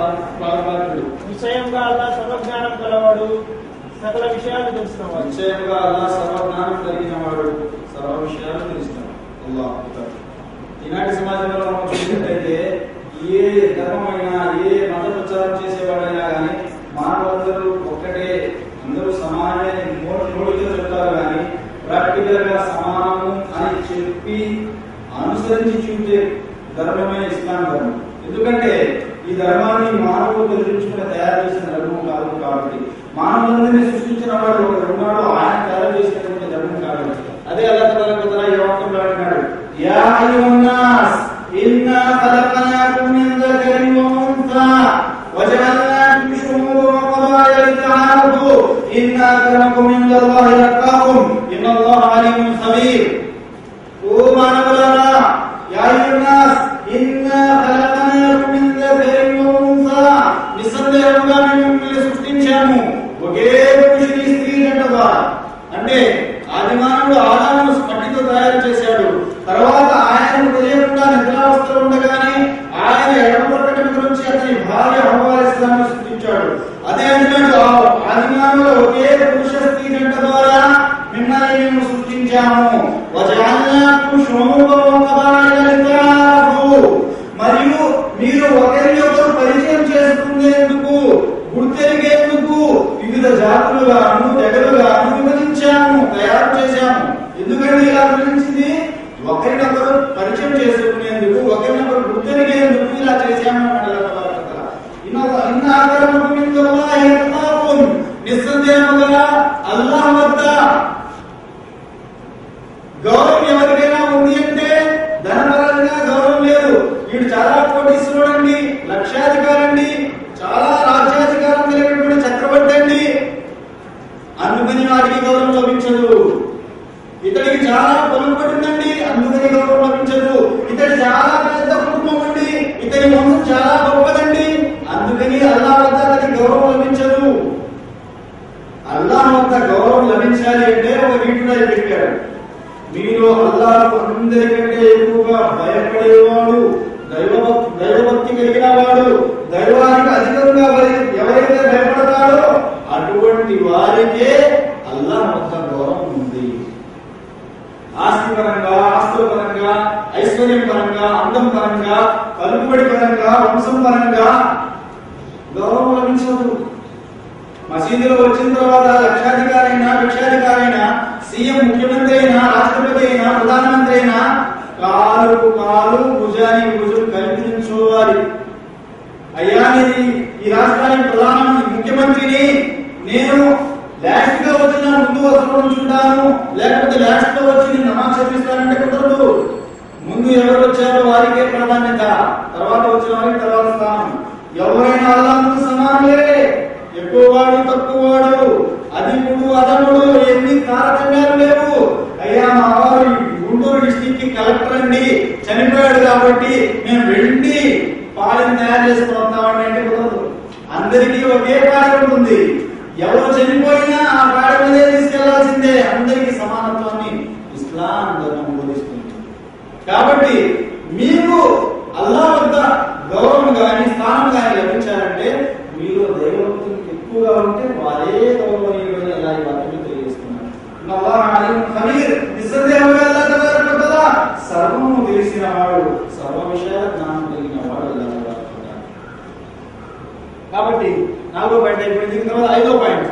Speaker 1: గౌరవ
Speaker 4: నిశ్చయంగా అల్లా సర్వజ్ఞానం కలవాడు సకల విషయాలు తెలుసుకున్నవాడు
Speaker 1: నిశ్చయంగా అల్లా సర్వజ్ఞానం కలిగిన వాడు సర్వ విషయాలు తెలుస్తాడు అల్లాహ్ అక్బర్. ఈనాటి సమాజంలో మనం చూసినట్టయితే ఏ ధర్మమైనా ఏ మత ప్రచారం చేసేవాడైనా కానీ మానవులందరూ ఒక్కటే అందరూ సమానమే నోటి నోటితో చెప్తారు కానీ ప్రాక్టికల్ గా సమానము అని చెప్పి అనుసరించి చూపే ధర్మమే ఇస్లాం ధర్మం ఎందుకంటే ఈ ధర్మాన్ని మానవులు బెదిరించుకుని తయారు చేసిన ధర్మం కాదు కాబట్టి మానవులందరినీ సృష్టించిన వాడు ఒకడు ఉన్నాడు ఆయన తయారు చేసినటువంటి ధర్మం కాదు అదే అల్లా తఆలా కుదరా ఈ వాక్యంలో అంటున్నాడు యా అయ్యున్నాస్ ఇన్నా ఖలఖనాకుం మిన్ దకరిన్ వ ఉన్సా వజఅల్నాకుం షుఊబన్ వ కబాయిల లితఅారఫు ఇన్నా అక్రమకుం ఇందల్లాహి అత్కాకుం ఇన్నల్లాహ అలీమున్ ఖబీర్ ఓ మానవులారా యా అయ్యున్నాస్ ఇన్నా ఖలఖనాకుం మిన్ దకరిన్ వ ఉన్సా నిస్సందేహంగా మేము మిమ్మల్ని సృష్టించాము ఒకే పురుషుని స్త్రీ జంటగా అంటే ఆది మానవుడు ఆదామును మట్టితో తయారు చేశాడు తర్వాత ఆయనకు తెలియకుండా నిద్రావస్థలో ఉండగానే ఆయన ఎడమ ప్రకటన గురించి అతని భార్య హవాలిస్తాను సృష్టించాడు అదే అంటున్నాడు ఆ ఆది మానవుడు ఒకే పురుష స్త్రీ జంట ద్వారా మిమ్మల్ని మేము సృష్టించాము వజఅల్నాకుం షుఊబన్ వ కబాయిల లితఅారఫు. మరియు మీరు ఒకరినొకరు పరిచయం చేసుకునేందుకు గుర్తెరిగేందుకు వివిధ జాతులుగాను తెగలుగాను విభజించాము తయారు చేశాము ఎందుకంటే ఇలా విభజించింది ఒకరినొకరు పరిచయం చేసుకునేందుకు ఒకరినొకరు గుర్తెరిగేందుకు ఇలా చేశాము అన్నాడు అల్లాహ్ తబారక వతఆలా. ఇన్న ఇన్న అక్రమకుం ఇందల్లాహి అత్కాకుం. నిస్సందేహముగా అల్లాహ్ వద్ద గౌరవం ఎవరికైనా ఉంది అంటే ధనపరంగా గౌరవం లేదు వీడు చాలా కోటీశ్వరుడండి లక్షాధికారండి చాలా రాజ్యాధికారం కలిగినటువంటి చక్రవర్తి అండి అందుకని వాడికి గౌరవం లభించదు ఇతడికి చాలా పొలం పడిందండి అందుకని గౌరవం లభించదు ఇతడి చాలా పెద్ద కుటుంబం అండి ఇతని వంశం చాలా గొప్పదండి అందుకని అల్లా వద్ద అతనికి గౌరవం లభించదు అల్లాహ్ వద్ద గౌరవం లభించాలి అంటే ఒక వీటిలో పెట్టాడు మీలో అల్లాహ్ అందరికంటే ఎక్కువగా భయపడేవాడు దైవ దైవభక్తి కలిగిన వాడు దైవానికి అధికంగా భయ- ఎవరైతే భయపడతాడో అటువంటి వారికే అల్లాహ్ వద్ద గౌరవం ఉంది ఆస్తి పరంగా ఆస్తుల పరంగా ఐశ్వర్యం పరంగా అందం పరంగా కలుపుబడి పరంగా వంశం పరంగా గౌరవం లభించదు మసీదులో వచ్చిన తర్వాత లక్షాధికారి అయినా భిక్షాధికారి అయినా సీఎం ముఖ్యమంత్రి అయినా రాష్ట్రపతి అయినా ప్రధానమంత్రి అయినా కాలు కాలు భుజానికి భుజం కలిపి నిల్చోవాలి అయ్యా నేను ఈ రాష్ట్రానికి ప్రధాన ముఖ్యమంత్రిని నేను లాస్ట్ గా వచ్చిన ముందు వరుసలో ఉంచుంటాను లేకపోతే లాస్ట్ లో వచ్చి నేను నమాజ్ చదివిస్తానంటే కుదరదు ముందు ఎవరు వచ్చారో వారికే ప్రాధాన్యత తర్వాత వచ్చిన వారికి తర్వాత స్థానం ఎవరైనా అల్లాహ్కు సమానులే ఎక్కువ వాడు తక్కువ వాడు అధికుడు అదముడు ఎన్ని తారతమ్యాలు లేవు అయ్యా మా వారు గుంటూరు డిస్టిక్ కి కలెక్టర్ అండి చనిపోయాడు కాబట్టి మేము వెళ్ళి పాలన తయారు చేసుకుని వస్తామండి అంటే కుదరదు అందరికీ ఒకే పాడి ఉంటుంది ఎవరు చనిపోయినా ఆ పాడి మీదే తీసుకెళ్లాల్సిందే అందరికీ సమానత్వాన్ని ఇస్లాం ధర్మం బోధిస్తుంది కాబట్టి మీకు అల్లా వద్ద గౌరవం కానీ స్థానం కానీ లభించాలంటే మీరు దైవభక్తులు ఎక్కువగా ఉంటే వారే గౌరవనీయులని అలా ఈ వాక్యం తెలియజేస్తున్నారు ఇన్న అల్లాహ్ అలీం ఖబీర్ నిస్సందేహంగా అల్లాహ్ తబారక వ తఆలా సర్వము తెలిసిన వాడు సర్వ విషయాల జ్ఞానం కలిగిన వాడు అల్లాహ్ తబారక వ తఆలా. కాబట్టి నాలుగో పాయింట్ అయిపోయింది దీని తర్వాత ఐదో పాయింట్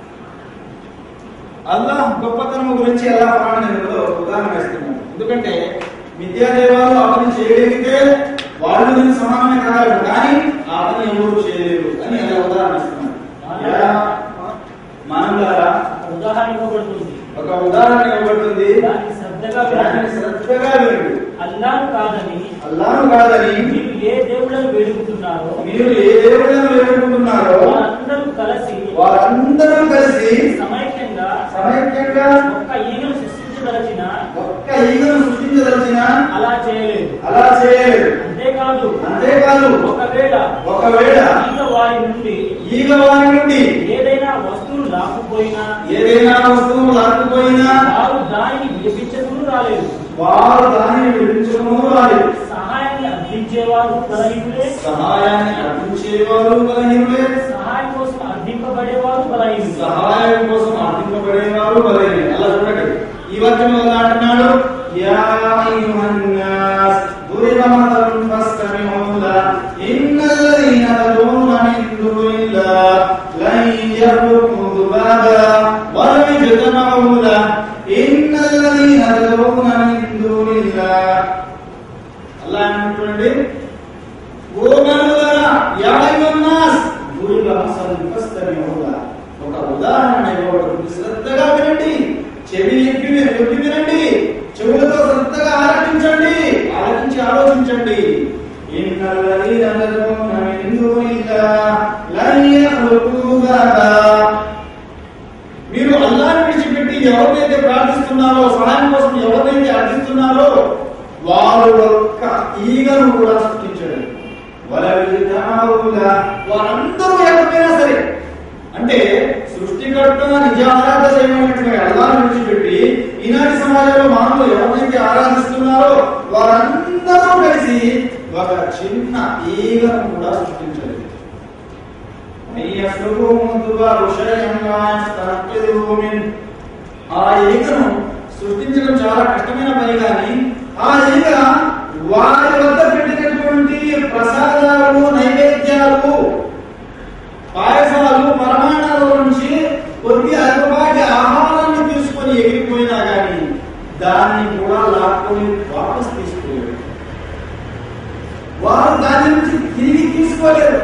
Speaker 1: అల్లాహ్ గొప్పతనం గురించి ఎలా ప్రాణంలో ఉదాహరణ ఇస్తున్నాడు ఎందుకంటే విద్యాదేవాలు ఆ పని చేయగలిగితే వాళ్ళు దీనికి సమానమే కాగలరు కానీ ఆ పని ఎవరు చేయలేరు అని అలా ఉదాహరణ ఇస్తున్నాడు ఎలా? మనం ద్వారా
Speaker 5: ఉదాహరణ ఇవ్వబడుతుంది
Speaker 1: ఒక ఉదాహరణ ఇవ్వబడుతుంది
Speaker 5: దాన్ని శ్రద్ధగా
Speaker 1: దాన్ని
Speaker 5: వినండి.
Speaker 1: శ్రద్ధగా వినండి
Speaker 5: అల్లాహ్ కాదని
Speaker 1: అల్లాహ్ కాదని
Speaker 5: మీరు ఏ దేవుళ్ళను వేడుకుంటున్నారో
Speaker 1: మీరు ఏ దేవుళ్ళను వేడుకుంటున్నారో
Speaker 5: వారందరూ కలిసి
Speaker 1: వారందరూ కలిసి
Speaker 5: సమైక్యంగా
Speaker 1: సమైక్యంగా
Speaker 5: ఒక్క ఈగను సృష్టించదలచిన
Speaker 1: ఒక్క ఈగను సృష్టించదలిచిన
Speaker 5: అలా చేయలేదు
Speaker 1: అలా చేయలేదు
Speaker 5: అంతేకాదు
Speaker 1: అంతేకాదు
Speaker 5: ఒకవేళ
Speaker 1: ఒకవేళ
Speaker 5: ఈగ వారి నుండి
Speaker 1: ఈగ వారి నుండి
Speaker 5: ఏదైనా వస్తువులు రాకపోయినా
Speaker 1: ఏదైనా వస్తువు లాక్కుపోయినా
Speaker 5: వారు దానిని విడిపించకుండా రాలేదు
Speaker 1: వారు దానిని విడిపించడము రాలేదు
Speaker 5: సహాయాన్ని అందించేవారు బలహీనులే
Speaker 1: సహాయాన్ని అందించేవారు బలహీనులే
Speaker 5: సహాయం కోసం అర్థింపబడేవారు బలహీనులే
Speaker 1: సహాయం కోసం అర్థింపబడేవారు బలహీనులే అలా చూడండి ఈ వాక్యం వల్ల అంటున్నాడు యా అయ్యుహన్ నాస్ దురిబ మథలున్ ఫస్తమిఊ లా ఇన్నల్లదీన తదూన మిన్ దూనిల్లాహ్ లన్ యఖ్లుqu ذبابا ولو اجتمعوا له إن الذين تدعون من دون الله అల్లా ఏమంటున్నాడు ఓ మానవులారా యా అయ్యున్నాస్ దురిబ మథలున్ ఫస్తమిఊ లా ఒక ఉదాహరణ ఇవ్వబడుతుంది శ్రద్ధగా వినండి చెవి ఎక్కి మీరు ఎక్కి వినండి చెవులతో శ్రద్ధగా ఆలకించండి ఆలకించి ఆలోచించండి ఇన్నల్లదీన తదూన మిన్ దూనిల్లాహ్ లన్ యఖ్లుqu ذبابا మీరు అల్లాహ్ని విడిచిపెట్టి ఎవరినైతే ప్రార్థిస్తున్నారో సహాయం కోసం ఎవరినైతే అర్థిస్తున్నారో వారు ఒక్క ఈగను కూడా సృష్టించడం వారందరూ ఎవరైనా సరే అంటే సృష్టికర్త నిజ ఆరాధన చేయమైనటువంటి అల్లాహ్ని విడిచిపెట్టి ఈనాటి సమాజంలో మానవులు ఎవరైతే ఆరాధిస్తున్నారో వారందరూ కలిసి ఒక చిన్న ఈగను కూడా సృష్టించలేదు ఆ ఈగను సృష్టించడం చాలా కష్టమైన పని కానీ ఆ ఈగ వారి వద్ద పెట్టినటువంటి ప్రసాదాలు నైవేద్యాలు పాయసాలు పరమాణాల నుంచి కొద్ది అల్పపాటి ఆహారాన్ని తీసుకొని ఎగిరిపోయినా కానీ దాన్ని కూడా లాక్కొని వాపస్ తీసుకోలేదు వారు దాని నుంచి తిరిగి తీసుకోలేరు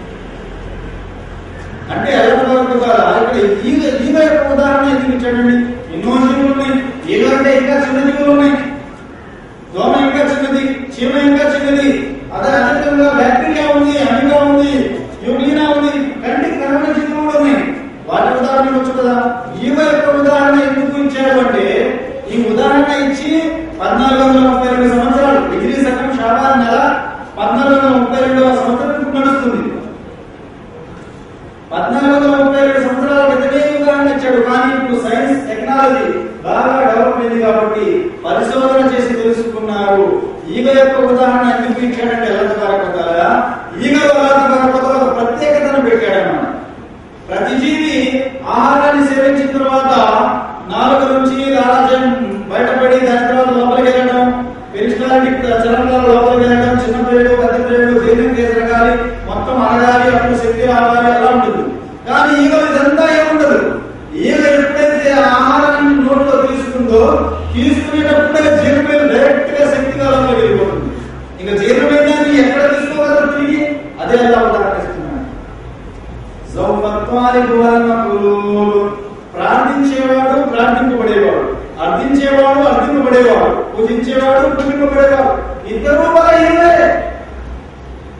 Speaker 1: అంటే ఎల్లవరకు కాదు ఇక్కడ ఈగ ఈగ యొక్క ఉదాహరణ ఎందుకు ఇచ్చాడండి ఎన్నో జీవులు ఉన్నాయి ఈగ అంటే ఇంకా చిన్న జీవులు ఉన్నాయి దోమ ఇంకా చిన్నది చీమ ఇంకా చిన్నది అదే అధికంగా బ్యాక్టీరియా ఉంది అమిగా ఉంది యూగ్లీనా ఉంది కంటికి కనబడిన జీవులు కూడా ఉన్నాయి వాటి ఉదాహరణ ఇవ్వచ్చు కదా ఈగ యొక్క ఉదాహరణ ఎందుకు ఇచ్చాడు అంటే ఈ ఉదాహరణ ఇచ్చి పద్నాలుగు వందల ముప్పై రెండు సంవత్సరాలు డిగ్రీ సగం షాబాన్ నెల పద్నాలుగు వందల ముప్పై రెండవ సంవత్సరం ఇప్పుడు నడుస్తుంది పద్నాలుగు వందల ముప్పై రెండు సంవత్సరాల క్రితమే ఈ ఉదాహరణ ఇచ్చాడు కానీ ఇప్పుడు సైన్స్ టెక్నాలజీ బాగా డెవలప్ అయింది కాబట్టి పరిశోధన చేసి తెలుసుకున్నారు ఈగ యొక్క ఉదాహరణ ఎందుకు ఇచ్చాడంటే ఎలా కారకపోతారా ఈగ ఎలా కారకపోతే ఒక ప్రత్యేకతను పెట్టాడన్నమాట ప్రతి జీవి ఆహారాన్ని సేవించిన తర్వాత నాలుగు నుంచి లాలాజలం బయటపడి దాని తర్వాత లోపలికి వెళ్ళడం పెరిస్టాలిటిక్ చలనాల లోపలికి వెళ్ళడం చిన్న ప్రేడు పెద్ద ప్రేడు జీర్ణం చేసరగాలి మొత్తం అడగాలి అప్పుడు శక్తి రావాలి అలా ఉంటుంది కానీ ఈగ ఇదంతా ఏముండదు ఈగ ఎప్పుడైతే ఆ ఆహారాన్ని నోట్లో తీసుకుందో తీసుకునేటప్పుడే జీర్ణమైన డైరెక్ట్ గా శక్తి కాలంలో వెళ్ళిపోతుంది ఇంకా జీర్ణమైందాన్ని ఎక్కడ తీసుకోగలరు తిరిగి అదే అలా ఉదాహరిస్తున్నాను జౌమత్వానికి వలనకులు ప్రార్థించేవాడు ప్రార్థింపబడేవాడు అర్థించేవాడు అర్థింపబడేవాడు పూజించేవాడు పూజింపబడేవాడు ఇద్దరు బలహీనులే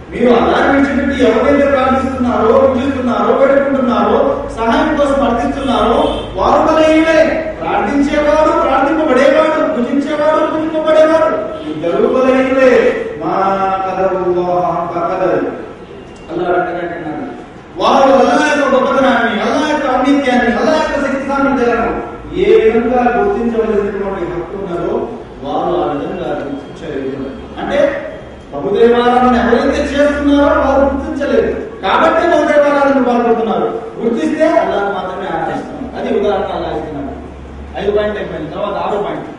Speaker 1: మీరు అలాగే విడిచిపెట్టి ఎవరైతే ప్రార్థిస్తున్నారో పూజిస్తున్నారో పెట్టుకుంటున్నారో సహాయం కోసం అర్థిస్తున్నారో వారు బలహీనులే ప్రార్థించేవాడు ప్రార్థింపబడేవాడు పూజించేవాడు పూజింపబడేవాడు ఇద్దరు బలహీనులే మా కదరు కదరు అల్లా అంటున్నాడు వారు అల్లా యొక్క గొప్పతనాన్ని అల్లా యొక్క ఔన్నిత్యాన్ని అల్లా యొక్క శక్తి సామర్థ్యాలను ఏ విధంగా గుర్తించవలసినటువంటి హక్కు ఉన్నదో వారు ఆ విధంగా గుర్తించలేదు అంటే బహుదేవారాధన ఎవరైతే చేస్తున్నారో వారు గుర్తించలేదు కాబట్టి బహుదేవారాధన పాల్గొంటున్నారు గుర్తిస్తే అల్లా మాత్రమే ఆరాధిస్తున్నారు అది ఉదాహరణ అల్లా ఇస్తున్నాడు ఐదు పాయింట్ అయిపోయింది తర్వాత ఆరో పాయింట్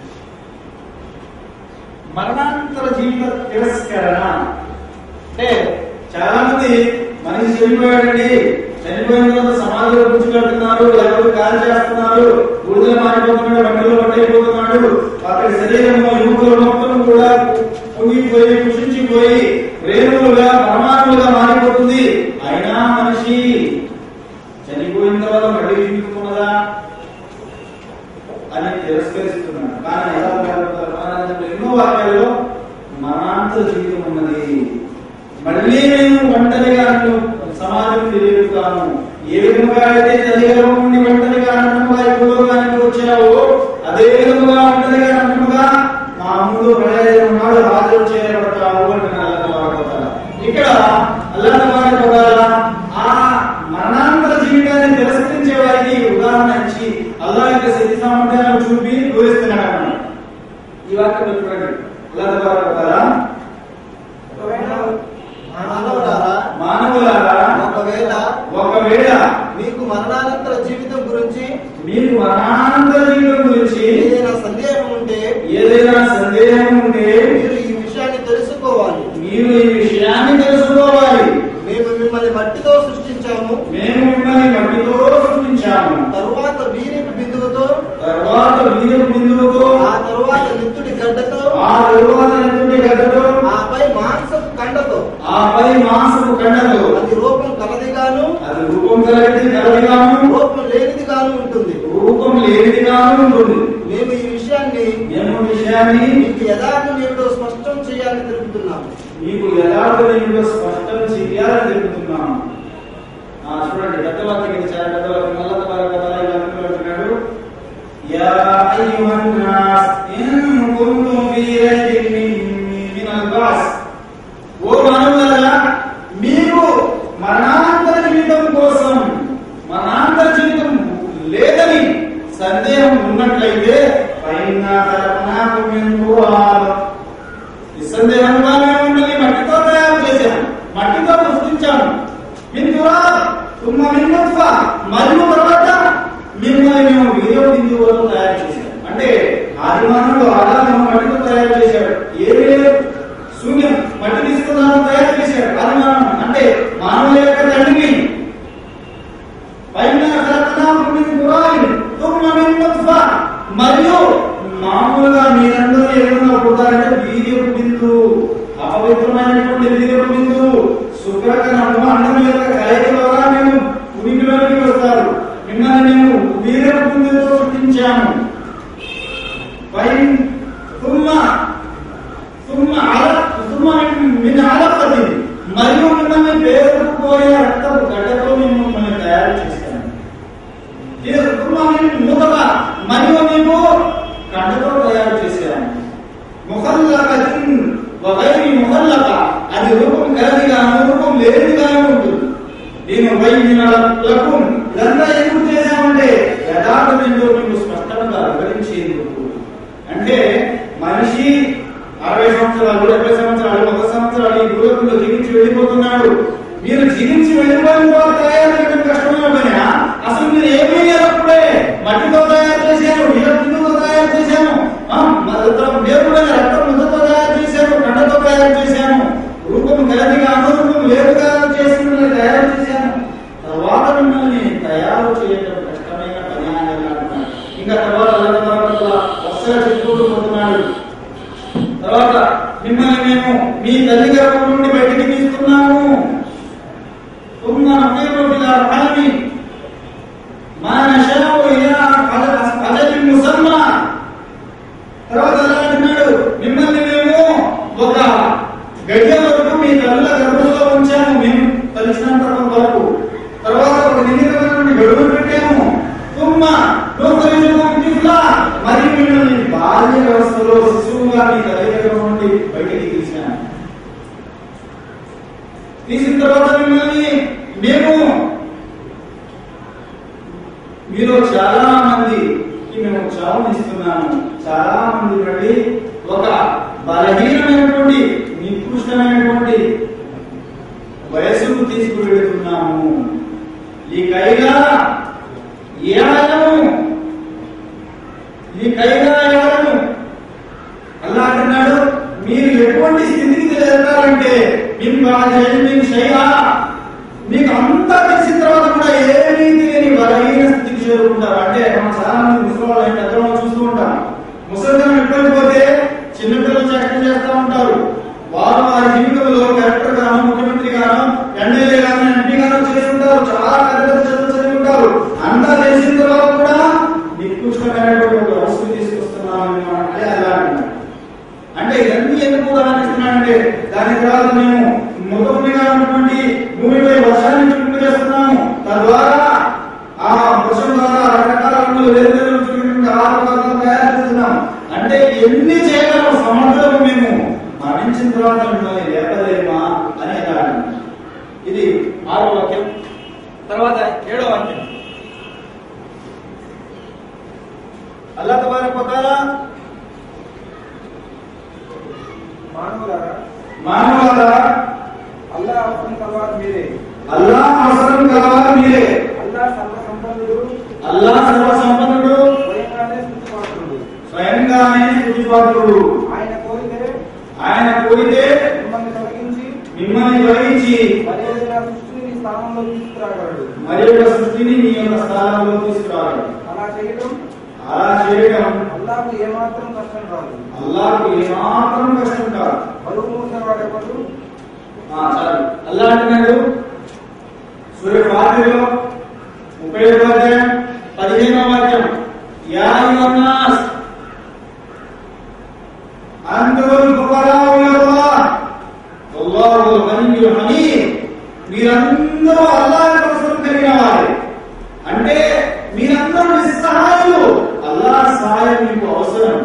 Speaker 1: మరణాంతర జీవిత తిరస్కరణ అంటే చాలా మంది మనిషి చనిపోయాడండి చనిపోయిన తర్వాత సమాధిలో కూర్చుకెళ్తున్నారు ఎవరు కాల్ చేస్తున్నారు బూడిదలో మారిపోతున్నాడు మట్టిలో పట్టయిపోతున్నాడు అతడి శరీరంలో ఎముకలు మొత్తం కూడా పొంగిపోయి కృషించిపోయి రేణువులుగా పరమాణులుగా మారిపోతుంది అయినా మనిషి చనిపోయిన తర్వాత మళ్ళీ జీవితం ఉన్నదా అని తిరస్కరిస్తున్నాడు కానీ ఎలా మారిపోతారు? మహారాజులు ఎన్నో వాక్యాల్లో మరణాంత జీవితం ఉన్నది మళ్ళీ నేను ఒంటరిగా నన్ను సమాజం తెలియజేస్తాను ఏ విధంగా అయితే తల్లిగర్భం నుండి ఒంటరిగా అన్నముగా ఈ భూలోకానికి వచ్చావో అదే విధముగా ఒంటరిగా అన్నముగా మా ముందు ప్రళయం నాడు హాజరు చేయబడతావు అంటున్నాడు అల్లాహ్ తబారక ఇక్కడ అల్లాహ్ తబారక ఆ మరణాంతర జీవితాన్ని తిరస్కరించే వారికి ఉదాహరణ ఇచ్చి అల్లాహ్ యొక్క శక్తి సామర్థ్యాలను చూపి వివరిస్తున్నాడు అన్నమాట ఈ వాక్యం మీరు చూడండి అల్లాహ్ తబారక
Speaker 2: ఒకవేళ
Speaker 3: మానవులారా
Speaker 1: మానవులారా
Speaker 3: ఒకవేళ
Speaker 1: ఒకవేళ
Speaker 3: మీకు మరణానంతర జీవితం గురించి
Speaker 1: మీకు మరణాంతర జీవితం గురించి
Speaker 3: ఏదైనా సందేహం ఉంటే
Speaker 1: ఏదైనా సందేహం ఉంటే
Speaker 3: మీరు ఈ విషయాన్ని తెలుసుకోవాలి
Speaker 1: మీరు ఈ విషయాన్ని తెలుసుకోవాలి
Speaker 3: మేము మిమ్మల్ని మట్టితో సృష్టించాము
Speaker 1: మేము మిమ్మల్ని మట్టితో సృష్టించాము
Speaker 3: తరువాత వీరిపు బిందువుతో
Speaker 1: తర్వాత వీరు బిందువుతో
Speaker 3: ఆ తరువాత నిత్తుడి గడ్డతో
Speaker 1: ఆ తరువాత నెత్తుడి గడ్డతో
Speaker 3: ఆపై మాంసపు కండతో
Speaker 1: ఆపై మాంసపు కండతో
Speaker 3: అది రూపం కలదిగాను
Speaker 1: అది రూపం కలిగింది కలదిగాను
Speaker 3: రూపం లేనిదిగాను ఉంటుంది
Speaker 1: రూపం లేనిదిగాను ఉంటుంది
Speaker 3: మేము ఈ విషయాన్ని
Speaker 1: మేము విషయాన్ని
Speaker 3: మీకు యథార్థం ఏమిటో స్పష్టం చేయాలని తెలుపుతున్నాము
Speaker 1: మీకు యథార్థమైన స్పష్టం చేయాలని తెలుపుతున్నాను ఆ చూడండి పెద్ద వాక్యం ఇది చాలా పెద్ద వాక్యం మళ్ళా తబారా కదా ఇలా అంటున్నాడు యా అయ్యుహన్ నాస్ ఇన్ కుంతుం ఫీ రైబిన్ మిన్- మినల్ బాస్ ఓ మానవులారా మీరు మరణాంతర జీవితం కోసం మరణాంతర జీవితం లేదని సందేహం ఉన్నట్లయితే పైన ఖలక్నాకుం మిన్ తురాబ్ నిస్సందేహంగా మేము మిమ్మల్ని మట్టితో తయారు చేశాము మట్టితో సృష్టించాము మింతురా తుమ్మ మిన్నుత్వ మరియు తర్వాత మిమ్మల్ని మేము వీడియో బిందువులను తయారు చేశాము అంటే ఆదిమానవుడు ఆదాము మట్టితో తయారు చేశాడు ఏదే శూన్యం మట్టి తీసుకున్నాను తయారు చేశాడు ఆదిమానవుడు అంటే మానవుల యొక్క తండ్రిని పైన ఖలక్నాకుం మిన్ తురాబ్ తుమ్మ మిన్నుత్వ మరియు మామూలుగా మీరందరూ ఏమన్నా పుట్టారంటే వీర్యపు బిందు అపవిత్రమైనటువంటి వీర్యపు బిందు శుక్రకణము అన్నం యొక్క కలయిక ద్వారా మేము ఉనికిలోకి వస్తారు మిమ్మల్ని మేము వీర్యపు బిందుతో సృష్టించాము పై తుమ్మ తుమ్మ అల తుమ్మ మిన్ అలపతి మరియు మిమ్మల్ని పేరుకుపోయే రక్తపు గడ్డతో మేము మిమ్మల్ని తయారు చేస్తాము మూతగా మరియు మేము కండతో తయారు చేశాము ముఖల్లకతిన్ వగైరి ముఖల్లక అది రూపం కలదిగాను రూపం లేనిదిగాను ఉంటుంది నేను వైద్యులకు ఇదంతా ఎందుకు చేశామంటే యథార్థం ఏంటో మీకు స్పష్టంగా వివరించేందుకు అంటే మనిషి అరవై సంవత్సరాలు డెబ్బై సంవత్సరాలు ఒక సంవత్సరాలు ఈ భూలోకంలో జీవించి వెళ్ళిపోతున్నాడు మీరు జీవించి వెళ్ళిపోయిన తర్వాత తయారు చేయడం కష్టమైన పని అసలు మీరు ఏమీ లేనప్పుడే మట్టితో తయారు చేశారు నీళ్ళ బిందుతో తయారు చేశాను ఆ, మరి దేవుడైన రక్తం ముద్దతో తయారు చేశాను కండతో తయారు చేశాను రూపం గలదిగా అనురూపం వేరుగా చేసి మిమ్మల్ని తయారు చేశాను తర్వాత మిమ్మల్ని తయారు చేయడం కష్టమైన పని అని అంటున్నాడు ఇంకా తర్వాత అల్లాహ్ తబారక వరుసగా చెప్పుకుంటూ పోతున్నాడు తర్వాత మిమ్మల్ని మేము మీ తల్లి గర్భం నుండి బయటికి తీస్తున్నాము ثم نقر في الأرحام ما نشاء إلى أجل مسمى తర్వాత అలా అంటున్నాడు మిమ్మల్ని మేము ఒక గడియ వరకు మీ తల్లుల తీసిన తర్వాత మిమ్మల్ని మేము మీలో చాలా మందికి మేము చావునిస్తున్నాము చాలా మంది బట్టి ఒక బలహీనమైనటువంటి నికృష్టమైనటువంటి వయసుకు తీసుకువెడుతున్నాము ఈ కైగా ఏడము ఈ కైగా ఏడము అల్లా అంటున్నాడు మీరు ఎటువంటి స్థితికి వెళ్తారంటే మీకు మీకు శైలా మీకు అంతా తెలిసిన తర్వాత కూడా ఏ రీతి లేని బలహీన స్థితికి చేరుకుంటారు అంటే మనం చాలా మంది ముసలి పెద్దవాళ్ళు చూస్తూ ఉంటాం ముసలితనం ఎక్కువైపోతే చిన్నపిల్లలు చట్టం చేస్తూ ఉంటారు వారు వారి జీవితంలో కలెక్టర్ గాను ముఖ్యమంత్రి గాను ఎమ్మెల్యే గాను ఎంపీ గాను చేసి ఉంటారు చాలా పెద్ద పెద్ద చదువు చదివి ఉంటారు అంతా తెలిసిన తర్వాత కూడా నికృష్టమైనటువంటి ఒక వస్తువు తీసుకొస్తున్నామని మనం అంటే అలా అంటున్నాడు అంటే ఇవన్నీ ఎందుకు ఉదాహరిస్తున్నానంటే దాని తర్వాత మేము ముఖమునిగా ఉన్నటువంటి భూమిపై వర్షాన్ని చుట్టూ చేస్తున్నాము తద్వారా ఆ వర్షం ద్వారా రకరకాల రంగులు వేరు వేరు చుట్టూ ఆహార పదార్థాలు తయారు చేస్తున్నాం అంటే ఎన్ని చేయగలం సమర్థులకు మేము మరణించిన తర్వాత మిమ్మల్ని లేపలేమా అని అలా అంటున్నాడు. ఇది ఆరో వాక్యం తర్వాత ఏడో వాక్యం అల్లా తబారక్ వతాలా
Speaker 2: మానవులారా
Speaker 1: మానవులారా
Speaker 2: అల్లా అవసరం కలవారు మీరే
Speaker 1: అల్లా అవసరం కలవాలి మీరే
Speaker 2: అల్లా సర్వ సంపన్నుడు
Speaker 1: అల్లా సర్వ సంపన్నుడు
Speaker 2: స్వయంగానే స్థుతిపాత్రుడు
Speaker 1: స్వయంగానే స్థుతిపాత్రుడు
Speaker 2: ఆయన కోరితే
Speaker 1: ఆయన కోరితే
Speaker 2: మిమ్మల్ని తొలగించి
Speaker 1: మిమ్మల్ని తొలగించి
Speaker 2: మరి ఏదైనా సృష్టిని మీ స్థానంలో తీసుకురాగలడు
Speaker 1: మరి ఒక సృష్టిని మీ యొక్క స్థానంలో తీసుకురావాలి
Speaker 2: అలా చేయడం
Speaker 1: అలా చేయడం
Speaker 2: అల్లాకు ఏమాత్రం కష్టం రాదు
Speaker 1: అల్లాకు ఏమాత్రం కష్టం కాదు
Speaker 2: బరువు మోసేవాడెవడు
Speaker 1: ఆ, చాలు అల్లా అంటున్నాడు సూర్య ఫాతిలో ముప్పై ఐదు అధ్యాయం పదిహేనవ వాక్యం యా అయ్యుహన్నాస్ అంతుల్ ఫుకరావు ఇలల్లాహ్ వల్లాహుల్ గనియ్యుల్ హమీద్ మీరందరూ అల్లాహ్ కోసం కలిగిన వారే అంటే మీరందరూ నిస్సహాయులు అల్లాహ్ సహాయం మీకు అవసరం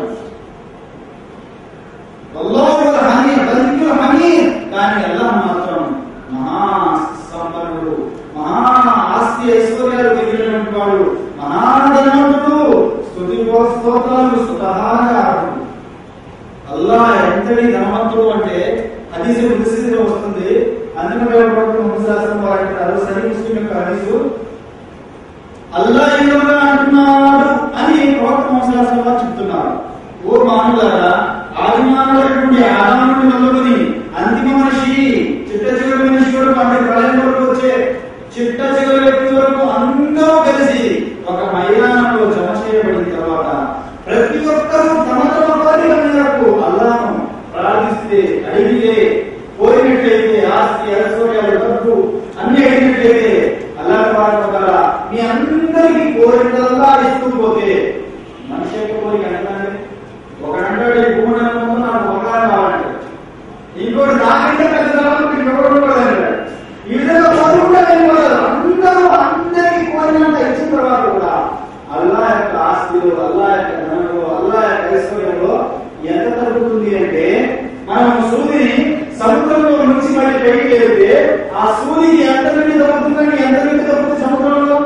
Speaker 1: అల్లాహుల్ హమీద్ గనియ్యుల్ హమీద్ కానీ అల్లాహ్ మాత్రం మహా సంపన్నుడు మహా ఆస్తి ఐశ్వర్యాలు కలిగినటువంటి వాడు మహాధనవంతుడు స్తుతి స్తోత్రాలు స్వతహాగా అర్హుడు. అల్లాహ్ ఎంతటి ధనవంతుడు అంటే హదీసు ముస్లింలో వస్తుంది అందుకనే ముస్లాసం వారు అంటారు సహీ ముస్లిం యొక్క హదీసు అల్లా ఏమన్నా అంటున్నాడు అని ప్రవక్త ముస్లాసం వారు చెప్తున్నారు ఓ మానవులారా ఆది మానవుడైనటువంటి ఆదాముని మొదలుకొని అంతిమ మనిషి చిట్ట చివరి మనిషి వరకు అంటే ప్రళయం వరకు వచ్చే చిట్ట చివరి వ్యక్తి వరకు అందరూ కలిసి ఒక మైదానంలో జమ చేయబడిన తర్వాత ప్రతి ఒక్కరూ తమ తమ కోరికల మేరకు అల్లాను ప్రార్థిస్తే అడిగితే కోరినట్లయితే ఆస్తి ఐశ్వర్యాలు డబ్బు అన్ని అడిగినట్లయితే అల్లా ద్వారా మీ అందరికీ కోరికల్లా ఇస్తూ పోతే మనిషి యొక్క కోరిక అంటే ఒకడంటాడు ఈ భూమి ముందు నాకు ఒకలా కావాలంటే ఇంకోటి నాకంటే పెద్ద కావాలంటే ఇంకొకటి కూడా అంటాడు ఈ విధంగా కోరుకుంటే వెళ్ళిపోతారు అందరూ అందరికీ కోరినంత ఇచ్చిన తర్వాత కూడా అల్లా యొక్క ఆస్తిలో అల్లా యొక్క ధనంలో అల్లా యొక్క ఐశ్వర్యంలో ఎంత తగ్గుతుంది అంటే మనం సూదిని సముద్రంలో నుంచి మరి పైకి వెళ్తే ఆ సూదికి ఎంత నుండి తగ్గుతుందండి ఎంత నుండి తగ్గుతుంది సముద్రంలో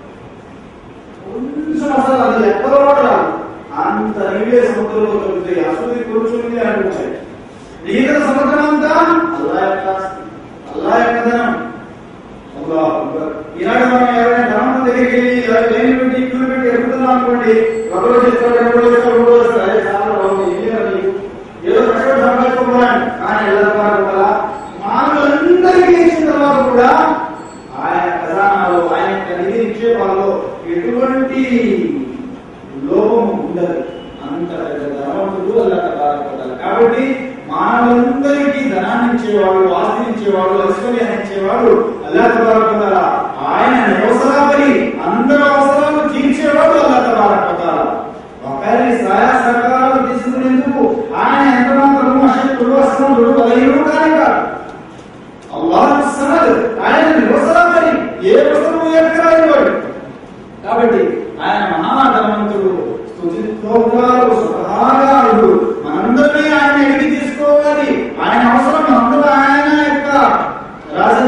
Speaker 1: కొంచెం అసలు అది ఎక్కడో కూడా రాదు. అంత నీళ్ళే సముద్రంలో తగ్గుతాయి ఆ సూది కూర్చుంది అనుకుంటాయి మిగతా సముద్రం అంతా అల్లా యొక్క ఆస్తి అల్లా యొక్క ధనం అల్లాహ్ అక్బర్. ఈనాడు మనం ఎవరైనా ధనం దగ్గరికి వెళ్ళి ఇలా లేని పెట్టి ఇల్లు పెట్టి ఎడుగుతున్నాం అనుకోండి ఒకరో చేస్తాడు రెండో చేస్తాడు మూడో చేస్తాడు అదే చాలా బాగుంది ఏమీ రాదు. ఏదో కష్టపడి సంపాదించుకోవాలి కానీ వెళ్ళకపోవడం వల్ల మానవులందరికీ ఇచ్చిన తర్వాత కూడా ఆయన ఖజానాలో ఆయన యొక్క నిధి నిక్షేపాల్లో ఎటువంటి లోపం ఉండదు అంత పెద్ద ధనవంతుడు అల్లా తబారకతాల కాబట్టి మానవులందరికీ ధనాన్ని ఇచ్చేవాడు ఆస్తిని ఇచ్చేవాడు ఐశ్వర్యాన్ని ఇచ్చేవాడు అల్లా తబారకతాల ఆయన నివసరాపరి అందరి అవసరాలు తీర్చేవాడు అల్లా తబారకతాల ఒకరి సహాయ సహకారాలు తీసుకునేందుకు ఆయన ఎంత మాత్రము అశక్తుడు అసమర్థుడు బలహీనుడు కానే కాదు అల్లాహ్ సమద్ ఆయన నివసరాపరి ఏ వస్తువు ఎక్కరానివాడు కాబట్టి ఆయన మహాధనవంతుడు స్తుతి స్తోత్రాలు స్వతహాగారుడు మనందరినీ ఆయన ఎడిగి తీసుకోవాలి ఆయన అవసరం మనందరూ ఆయన యొక్క రాజ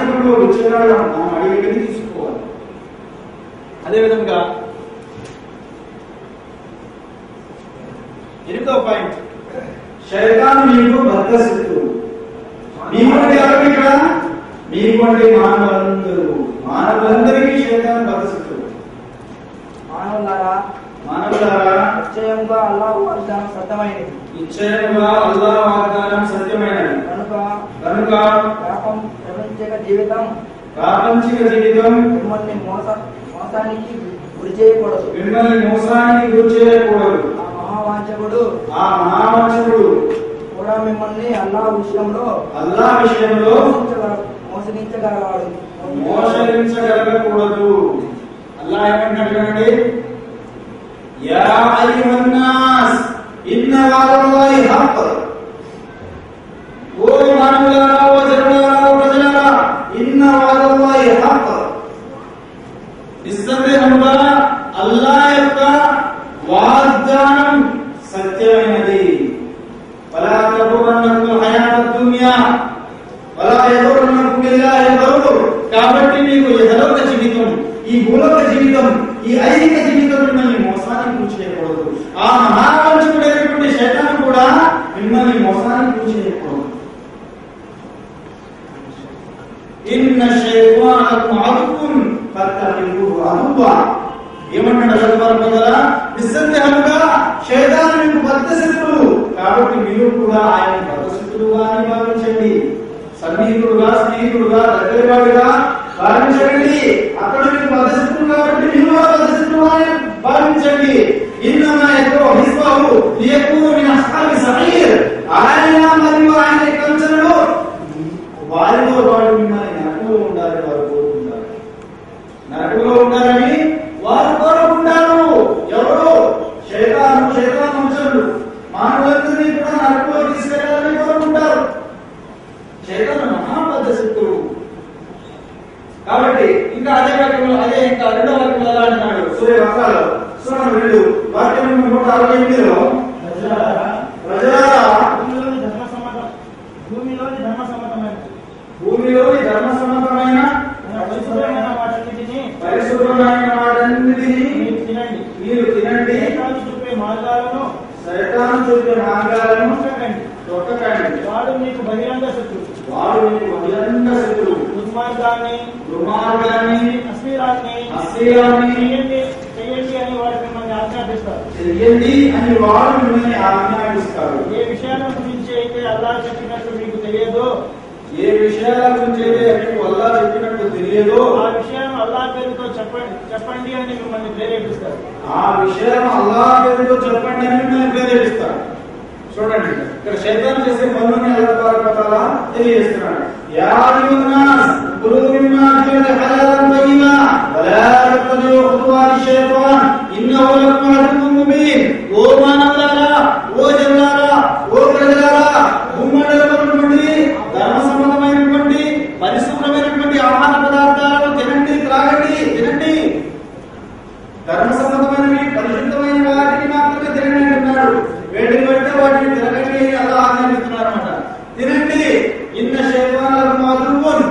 Speaker 1: అదేవిధంగా ఎనిమిదవ పాయింట్ శైతాను మీకు భర్త శత్రువు మీకంటే ఎవరు ఇక్కడ మీకంటే మానవులందరూ మానవులందరికీ శైతాను భర్త శత్రువు
Speaker 2: మానవులారా
Speaker 1: మానవులారా
Speaker 2: నిశ్చయంగా అల్లాహ్ వాగ్దానం సత్యమైనది
Speaker 1: నిశ్చయంగా అల్లా వాగ్దానం సత్యమైనది
Speaker 2: కనుక
Speaker 1: కనుక
Speaker 2: పాపం ప్రపంచక జీవితం
Speaker 1: ప్రాపంచిక జీవితం
Speaker 2: మిమ్మల్ని మోస మోసానికి గురి చేయకూడదు
Speaker 1: మిమ్మల్ని మోసానికి గురి చేయకూడదు
Speaker 2: ఆ మహావాంచకుడు
Speaker 1: ఆ మహావంశుడు
Speaker 2: కూడా మిమ్మల్ని అల్లాహ్ విషయంలో
Speaker 1: అల్లా విషయంలో
Speaker 2: మోసగించగల- మోసగించగలవాడు
Speaker 1: మోసగించగలగకూడదు అల్లా ఏమంటాడు చూడండి యా అయ్యుహన్నాస్ ఇన్న వాదల్లాహి హక్ ఓ మానవులారా ఓ జనులారా ఓ ప్రజలారా ఇన్న వాదల్లాహి హక్ నిస్సందేహంగా అల్లా యొక్క వాగ్దానం సత్యమైనది వలా తగురన్నకు హయాతద్ దునియా వలా యగురన్నకు బిల్లాహి గరూర్ కాబట్టి మీకు యహలోక జీవితం ఈ భూలోక జీవితం ఈ ఐహిక జీవితం మిమ్మల్ని మోసానికి గురి చేయకూడదు ఆ మహావంశుడైనటువంటి శైతాను కూడా మిమ్మల్ని మోసానికి గురి చేయకూడదు ఇన్న శైతానకు అదుకున్ ఫత్తఖిదుహు అదువా ఏమంటాడు అసలు పరపదల నిస్సందేహంగా శైతాను మీకు భక్త శత్రువు కాబట్టి మీరు కూడా ఆయన భక్త శత్రువుగా అని భావించండి సన్నిహితుడుగా స్నేహితుడుగా దగ్గరవాడిగా భావించండి అక్కడ మీకు భక్త శత్రువు కాబట్టి మీరు కూడా భక్త శత్రువు అని భావించండి ఇన్నమా ఎక్కువ హిస్బాహు లియకూను మిన్ అస్హాబి సయీర్ ఆయన మరియు ఆయన కంచనులు వారిలో వాడు మిమ్మల్ని నరకంలో ఉండాలని వారు కోరుకుంటారు నరకంలో ఉండాలని వారు కోరుకుంటారు ఎవరు శైతాను శైతాను వంశులు మానవులందరినీ కూడా నరకంలో తీసుకెళ్లాలని కోరుకుంటారు శైతాను మహాబద్ధ శత్రువు కాబట్టి ఇంకా అదే వాక్యంలో అదే ఇంకా రెండో వాక్యంలో ఎలా అంటున్నాడు సూర్య వస్త్రాలు సూర్య రెండు వాక్యం నూట అరవై ఎనిమిదిలో
Speaker 4: ప్రజలారా,
Speaker 1: ప్రజలారా
Speaker 4: భూమిలోని ధర్మ సమ్మతం భూమిలోని ధర్మ సమ్మతమైన
Speaker 1: భూమిలోని ధర్మ సమ్మతమైన
Speaker 4: పరిశుభ్రమైన వాటన్నిటిని
Speaker 1: పరిశుభ్రమైన వాటన్నిటిని
Speaker 4: మీరు తినండి
Speaker 1: మీరు తినండి
Speaker 4: శైతాను చూపే మార్గాలను
Speaker 1: సైతాను చూపే మార్గాలను
Speaker 4: నమ్మకండి
Speaker 1: తొక్కకండి
Speaker 4: వాడు మీకు బహిరంగ శత్రువు
Speaker 1: వాడు మీకు బహిరంగ శత్రువు
Speaker 4: దుర్మార్గాన్ని
Speaker 1: దుర్మార్గాన్ని
Speaker 4: అశ్లీలాన్ని
Speaker 1: అశ్లీలాన్ని
Speaker 4: చేయండి చేయండి అని వాడు మిమ్మల్ని ఆజ్ఞాపిస్తారు
Speaker 1: చెయ్యండి అని వాడు మిమ్మల్ని ఆజ్ఞాపిస్తాడు
Speaker 4: ఏ విషయాల గురించి అయితే అల్లా చెప్పినట్టు మీకు తెలియదో
Speaker 1: ఏ విషయాల గురించి అయితే మీకు అల్లా చెప్పినట్టు తెలియదో
Speaker 4: ఆ విషయం అల్లా పేరుతో చెప్పండి చెప్పండి అని మిమ్మల్ని ప్రేరేపిస్తారు
Speaker 1: ఆ విషయం అల్లా పేరుతో చెప్పండి అని మిమ్మల్ని ప్రేరేపిస్తాడు చూడండి ఇక్కడ శైతాన్ చేసే పనులని అల్లా పరపతాలా తెలియజేస్తున్నాడు యా అయ్యున్నాస్ కులు మిమ్మా ఫిల్ హలాల్ తయ్యిబా వలా తత్తబిఉ ఖుతువాతి షైతాన్ ఇన్నహు లకుమ్ అదువ్వున్ ముబీన్ ఓ మానవులారా ఓ జనులారా ఓ ప్రజలారా భూమండలం నుండి ధర్మ సంబంధమైనటువంటి పరిశుభ్రమైనటువంటి ఆహార పదార్థాలను తినండి త్రాగండి తినండి ధర్మ సంబంధమైనవి పరిశుద్ధమైన వాటిని మాత్రమే తినండి అంటున్నాడు వేడిని పడితే వాటిని తినకండి అని అలా ఆజ్ఞాపిస్తున్నారు అనమాట తినండి ఇన్న శైతాలకు మాతృత్వం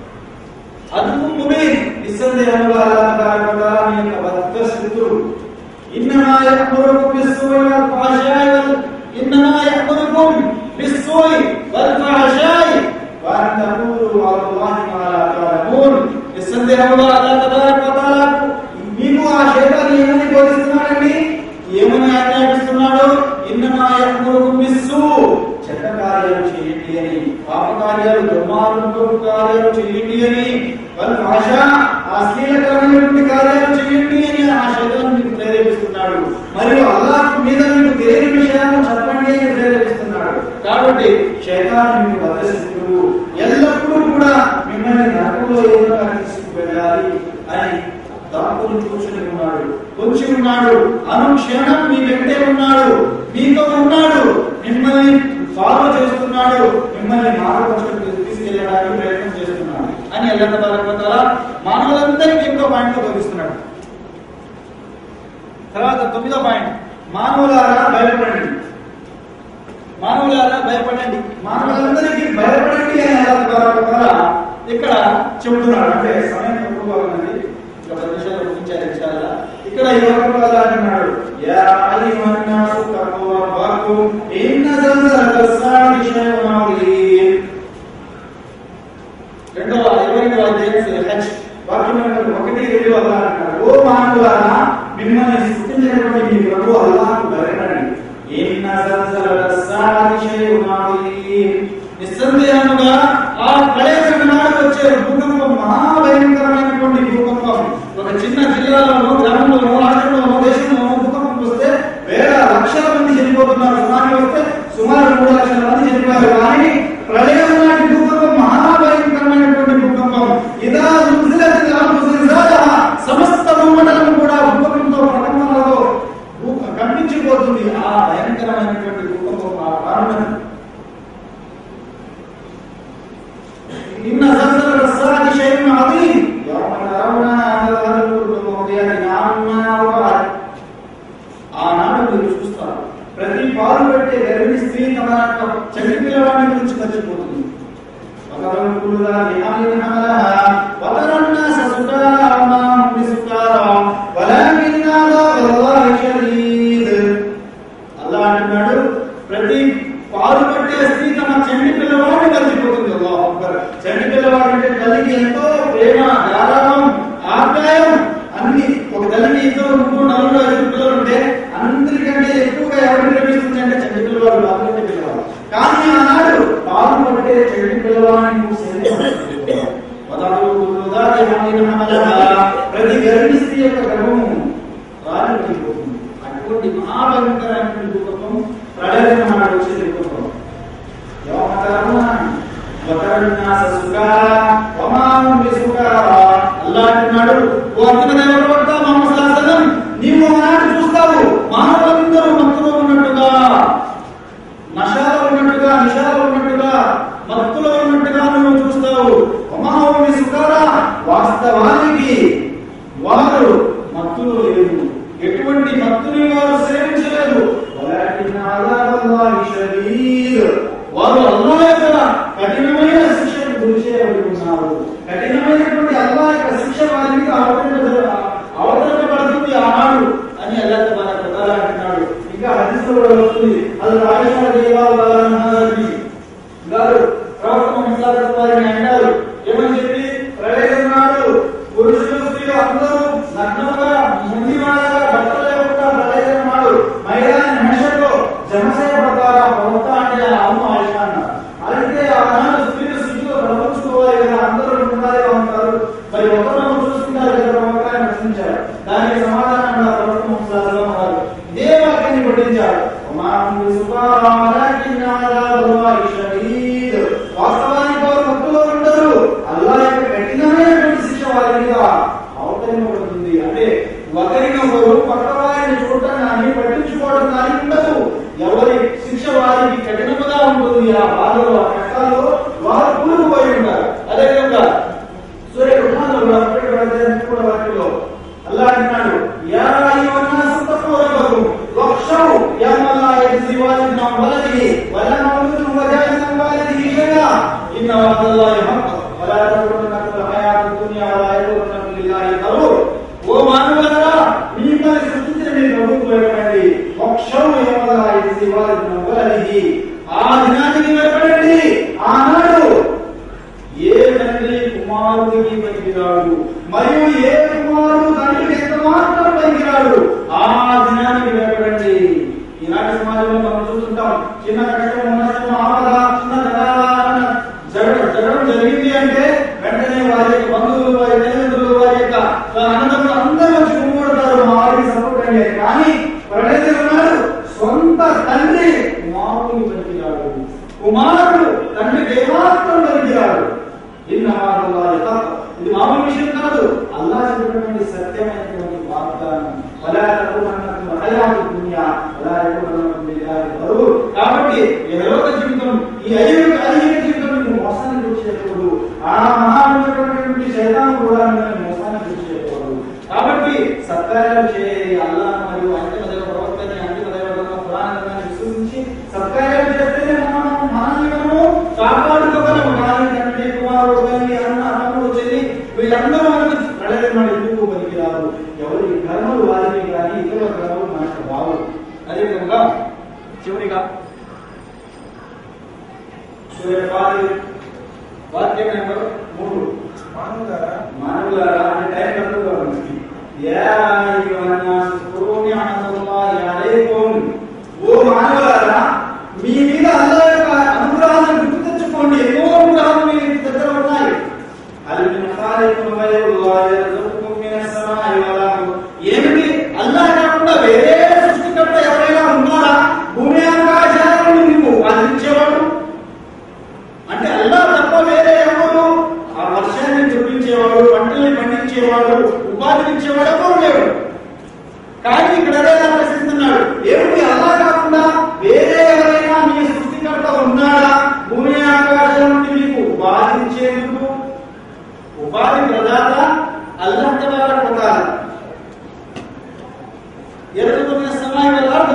Speaker 1: అదుపు ముబీన్ నిస్సందేహంగా అల్లాహ్ తబారక వతఆలా మీ యొక్క భక్త శత్రువు ఇన్నమా యఅమురుకుం బిస్సూయి వల్ ఫహషాయి వల్ ఇన్నమా యఅమురుకుం బిస్సూయి వల్ ఫహషాయి వఅన్ తకూలు అలల్లాహి మా లా తఅలమూన్ నిస్సందేహంగా అల్లాహ్ తబారక వతఆలా మీకు ఆ శైతాన్ ఏమని బోధిస్తున్నాడండి ఏమని ఆజ్ఞాపిస్తున్నాడు ఇన్నమా యఅమురుకుం బిస్సూ చెడ్డ కార్యాలు చేయండి అని పాప కార్యాలు దుర్మార్గపు కార్యాలు చేయండి అని వల్ భాష అశ్లీలకరమైనటువంటి కార్యాలు చేయండి అని ఆ శైతాన్ మీకు ప్రేరేపిస్తున్నాడు మరియు అల్లాహ్ మీద మీకు తెలియని విషయాలను చెప్పండి అని ప్రేరేపిస్తున్నాడు కాబట్టి శైతాన్ మీకు బద్దశత్రువు ఎల్లప్పుడూ కూడా మిమ్మల్ని నరకంలో ఏదో తీసుకువెళ్ళాలి అని దాపులు కూర్చుని ఉన్నాడు పొంచి ఉన్నాడు అనుక్షణం మీ వెంటే ఉన్నాడు మీతో ఉన్నాడు మిమ్మల్ని ఫాలో చేస్తున్నాడు మిమ్మల్ని మార్గదర్శనం తీసుకెళ్ళడానికి ప్రయత్నం చేస్తున్నాడు అని ఎల్లన్న బాలపతాల మానవులందరికీ ఇంకో పాయింట్ బోధిస్తున్నాడు తర్వాత తొమ్మిదో పాయింట్ మానవులారా భయపడండి మానవులారా భయపడండి మానవులందరికీ భయపడండి అని ఎల్లన్న బాలపతాల ఇక్కడ చెబుతున్నాడు అంటే సమయం తక్కువగా ఉన్నది ఒక పది నిమిషాలు ముగించాలి వచ్చారు ఇన్షాల్లా ఇక్కడ ఈ వాక్యంలో అల్లాహ్ అంటున్నాడు యా అయ్యుహన్ నాసు తఖూ రబ్బకుం ఇన్న జల్జలత సాఅతి షైఉన్ అజీమ్ రెండవ ఇరవై రెండవ అధ్యాయం హజ్ వాక్యం నెంబర్ ఒకటి రెండు అల్లాహ్ అంటాడు ఓ మానవులారా మిమ్మల్ని సృష్టించినటువంటి మీ ప్రభు అల్లాహ్కు భయపడండి ఇన్న జల్జలత సాఅతి షైఉన్ అజీమ్ నిస్సందేహముగా ఆ ప్రళయ సమయానికి వచ్చే భూకంపం మహాభయంకరమైనటువంటి భూకంపం ఒక చిన్న జిల్లాలోనో గ్రామంలోనో రాష్ట్రంలోనో దేశంలోనో భూకంపం వస్తే వేల లక్షల మంది చనిపోతున్నారు సునామీ వస్తే సుమారు మూడు లక్షల మంది చనిపోయారు కానీ ప్రళయం లాంటి భూకంపం మహాభయంకరమైనటువంటి భూకంపం ఇదా జుల్జిలతిల్ అర్దు జిల్జాలహా సమస్త భూమండలం కూడా భూకంపంతో ప్రకంపనలతో భూ- కంపించిపోతుంది ఆ భయంకరమైనటువంటి భూకంపం ఆ కారణం إن زلزلة الساعة شيء عظيم يوم ترونها تذهل كل مرضية عما أرضعت ఆనాడు మీరు చూస్తారు ప్రతి పాలు పెట్టే గర్భిణీ స్త్రీ తన యొక్క చంటి పిల్లవాడిని గురించి మర్చిపోతుంది وترى كل ذات حمل حملها وترى الناس سكارى وما هم بسكارى ولكن عذاب الله شديد అల్లా అంటున్నాడు ప్రతి పాలు పట్టే స్త్రీ తమ చెండి పిల్లవాడిని కలిసిపోతుంది అల్లాహ్ అక్బర్ చెండి పిల్లవాడు అంటే తల్లికి ఎంతో ప్రేమ గారాబం ఆప్యాయం అన్ని ఒక తల్లికి ఇద్దరు ముగ్గురు నలుగురు ఐదు పిల్లలు ఉంటే అందరికంటే ఎక్కువగా ఎవరిని ప్రేమిస్తుంది అంటే చెండి పిల్లవాడు మాత్రమే పిల్లవాడు కానీ ఆనాడు పాలు పట్టే చెండి పిల్లవాడిని చూసేది ప్రతి గర్భిణీ స్త్రీ యొక్క గర్భము రాజు వెళ్ళిపోతుంది అటువంటి మహాభయంకరమైనటువంటి భూకంపం ప్రళయం నాడు వచ్చే భూకంపం యౌమ తరౌనా వతరన్నాస సుకారా వమా హుం బిసుకారా అల్లాహ్ అంటున్నాడు ఓ అంతిమ ప్రవక్త ముహమ్మద్ సల్లల్లాహు అలైహి వసల్లం నీవు ఆనాడు చూస్తావు మానవులందరూ మత్తులో ఉన్నట్టుగా నషాలో ఉన్నట్టుగా నిషాలో ఉన్నట్టుగా మత్తులో ఉన్నట్టుగా నువ్వు చూస్తావు వమా హుం బిసుకారా వాస్తవానికి వారు మత్తులో లేరు ఎటువంటి మత్తుని వారు సేవించలేదు వలాకిన్ అజాబల్లాహి షదీద్ వారు అల్లాహ్ యొక్క కఠినమైన శిక్షకు గురి చేయబడి ఉన్నారు కఠినమైనటువంటి అల్లాహ్ యొక్క శిక్ష వారి మీద అవతరింప అవతరింపబడుతుంది ఆనాడు అని అల్లాహ్ తబారక తఆలా అంటున్నాడు ఇంకా హదీస్లో కూడా వస్తుంది అది ఆయిషా రలియల్లాహు అన్హా గారు ప్రవక్త ముహమ్మద్ వారిని అంటారు ఏమని చెప్పి ప్రళయం నాడు పురుషులు స్త్రీలు అందరూ నగ్నంగా ముండి వాళ్ళగా బట్టలు లేకుండా ప్రళయం నాడు మైదాని మనుషుల్లో జమ చేయబడతారా ప్రవక్త అంటే ఆ అమ్మ ఆయిషా అన్నారు అయితే ఆనాడు స్త్రీలు సిగ్గులో ప్రపంచుకోవాలి కదా అందరూ ఉండాలి ఉంటారు మరి ఒకరు చూసుకుంటారు కదా ప్రవక్త అని ప్రశ్నించారు దానికి సమాధానం కూడా ప్రవక్త ముహమ్మద్ వారు ఇదే వాక్యాన్ని పఠించారు وما هم بسكارى ولكن عذاب الله شديد వాస్తవానికి వారు మత్తులో ఉండరు అల్లా యొక్క కఠినమైనటువంటి శిక్ష వారి మీద అవతరింపబడుతుంది అంటే ఒకరినొకరు పక్క వారిని చూడటం కానీ పట్టించుకోవడం కానీ ఉండదు ఎవరి శిక్ష వారికి కఠినముగా ఉంటుంది ఆ బాధలో ఆ కష్టాల్లో వారు కూరుకుపోయి ఉంటారు అదేవిధంగా సూర్య రుణాలలో కూడా వాటిలో అల్లా అంటున్నాడు యా అయ్యుహన్నాసు తఖూ రబ్బకుం వఖ్షౌ యౌమ లా యజ్జి వాలిదun అన్ వలదిహి వలా మౌలూదun వజాయిన్ అన్ వాలిదిహి షై'a ఇన్న వఅదల్లాహి హక్ వలా తగురున్నకుల్ హయాతుద్ దున్యా వలా యగురున్నకుల్ బిల్లాహి గరూర్ ఓ మానవులారా మిమ్మల్ని సృష్టించిన మీ ప్రభువుకు భయపడండి వఖ్షౌ యౌమ లా యజ్జి వాలిదun అన్ వలదిహి ఆ దినానికి భయపడండి ఆనాడు ఏ తండ్రి కుమారుడికి పనికిరాడు మరియు ఏ కుమారుడు తండ్రికి ఎంత మాత్రం పనికిరాడు ఆ దినానికి భయపడండి ఈనాటి సమాజంలో మనం చూస్తుంటాం చిన్న కష్టం ఉన్నష్టం ఆపద చిన్న జగడాలన్న జగడం జగడం జరిగింది అంటే వెంటనే వారి యొక్క బంధువులు వారి తల్లిదండ్రులు వారి యొక్క అన్నదమ్ములు అందరూ వచ్చి ముందుపడతారు మా వారికి సపోర్ట్ అండి కానీ ప్రళయం ఉన్నాడు సొంత తండ్రి కుమారుడికి పనికిరాడు కుమారుడు తండ్రికి ఏమాత్రం పనికిరాడు ఇన్నమాదల్లాహి హక్. ఇది మామూలు విషయం కాదు అల్లాహ్ చెప్పినటువంటి సత్యమైనటువంటి వాగ్దానం వలా తకుమన్నకుం హయాతు దునియా వలా యకుమన్నకుం బిల్లాహి గరూర్ కాబట్టి ఇహలోక జీవితం ఈ ఐహిక ఐహిక జీవితం నువ్వు మోసాన్ని గుర్చేయకూడదు ఆ మహాన్నటువంటి శైతాను కూడా మిమ్మల్ని మోసాన్ని గుర్చేయకూడదు కాబట్టి సత్కార్యాలు చేయాలి అల్లాహ్ మరియు అంతిమ దైవ ప్రవక్తని అంతిమ దైవ పురాణ గ్రంథాన్ని విశ్వసించి సత్కార్యాలు చేస్తేనే మనం మనల్ని మనము కాపాడుకోగలము కానీ తండ్రి కుమారుడు కానీ అన్న తమ్ముడు చెల్లి వీళ్ళందరూ మనకు ప్రళయం నాడు ఎందుకు పనికిరారు అదేవిధంగా చివరిగా సూర్యపాది వాక్యం నెంబర్ మూడు
Speaker 2: మానవులారా
Speaker 1: మానవులారా అంటే టైం తక్కువగా ఉంది యా అయ్యుహన్నాస్ కురూ నిఅమతుల్లాహి అలైకుం ఓ మానవులారా మీ మీద అల్లాహ్ యొక్క అనుగ్రహాలను గుర్తు తెచ్చుకోండి ఎన్నో అనుగ్రహాలు మీ దగ్గర ఉన్నాయి అల్ మిన్ ఖాలికున్ గైరుల్లాహి యర్జుకుకుం మినస్ సమాయి వల్ అర్ద్ ఏమిటి అల్లాహ్ కాకుండా వేరే సృష్టికర్త ఎవరైనా ఉన్నారా భూమి ఆకాశాలను మీకు అందించేవాడు అంటే అల్లా తప్ప వేరే ఎవరు ఆ వర్షాన్ని కురిపించేవాడు పంటల్ని పండించేవాడు ఉపాధి ఇచ్చేవాడు ఎవరు లేడు కానీ ఇక్కడ అదే అలా ప్రశ్నిస్తున్నాడు ఏమిటి అల్లా కాకుండా వేరే ఎవరైనా మీ సృష్టికర్త ఉన్నాడా భూమి ఆకాశం నుండి మీకు ఉపాధి ఇచ్చేందుకు ఉపాధి ప్రదాత అల్లా తబారక వతాలా ఎరుకున్న సమయం వెళ్ళాడు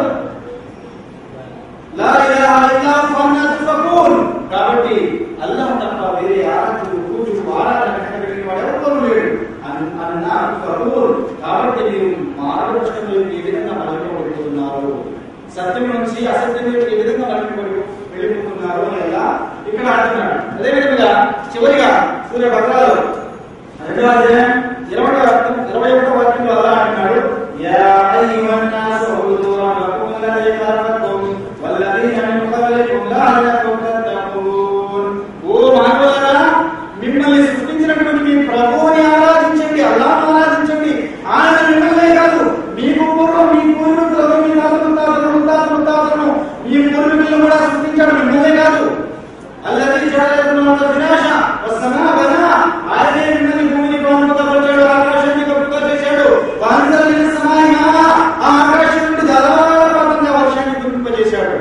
Speaker 1: లా ఇలాహ ఇల్లా ఫన్నా తుఫకూన్ కాబట్టి అల్లాహ్ తప్ప వేరే ఆరాధకుడు పూజలు ఆరాధన కట్టబెట్టిన వాడు ఎవరు లేడు అన్- అన్నా తుఫకూన్ కాబట్టి మీరు మార్గదర్శకంలో ఏ విధంగా మలకబడుతున్నారు సత్యం నుంచి అసత్యం వైపు ఏ విధంగా మలకబడి వెళ్ళిపోతున్నారు అని అల్లా ఇక్కడ అంటున్నాడు అదే విధంగా చివరిగా సూర్య భద్రాలు రెండవ అధ్యాయం ఇరవై ఇరవై ఒకటో వాక్యంలో అలా అంటున్నాడు యా అయ్యుహన్ నాసు ఉబుదు రబ్బకుం అల్లదీ ఖలaqakum వల్లదీన మిన్ ఖబలికుం లఅల్లకుం తత్తఖూన్ ఓ మానవులారా మిమ్మల్ని సృష్టించినటువంటి మీ ప్రభువుని ఆరాధించండి అల్లాహ్ను ఆరాధించండి ఆయన మిమ్మల్నే కాదు మీకు పూర్వం మీ పూర్వీకులను మీ తాత ముత్తాతలు ముత్తాత ముత్తాతలను మీ పూర్వీకులను కూడా సృష్టించాడు మిమ్మల్నే కాదు అల్లది జడలకున్న వినాశ వసమా బనా ఆయనే మిమ్మల్ని భూమిని ప్రాణుతపరిచాడు ఆకాశాన్ని కప్పుగా చేశాడు వాందరిని సమాయమా ఆ ఆకాశం నుండి ధారాళపాతంగా వర్షాన్ని కురిపింపజేశాడు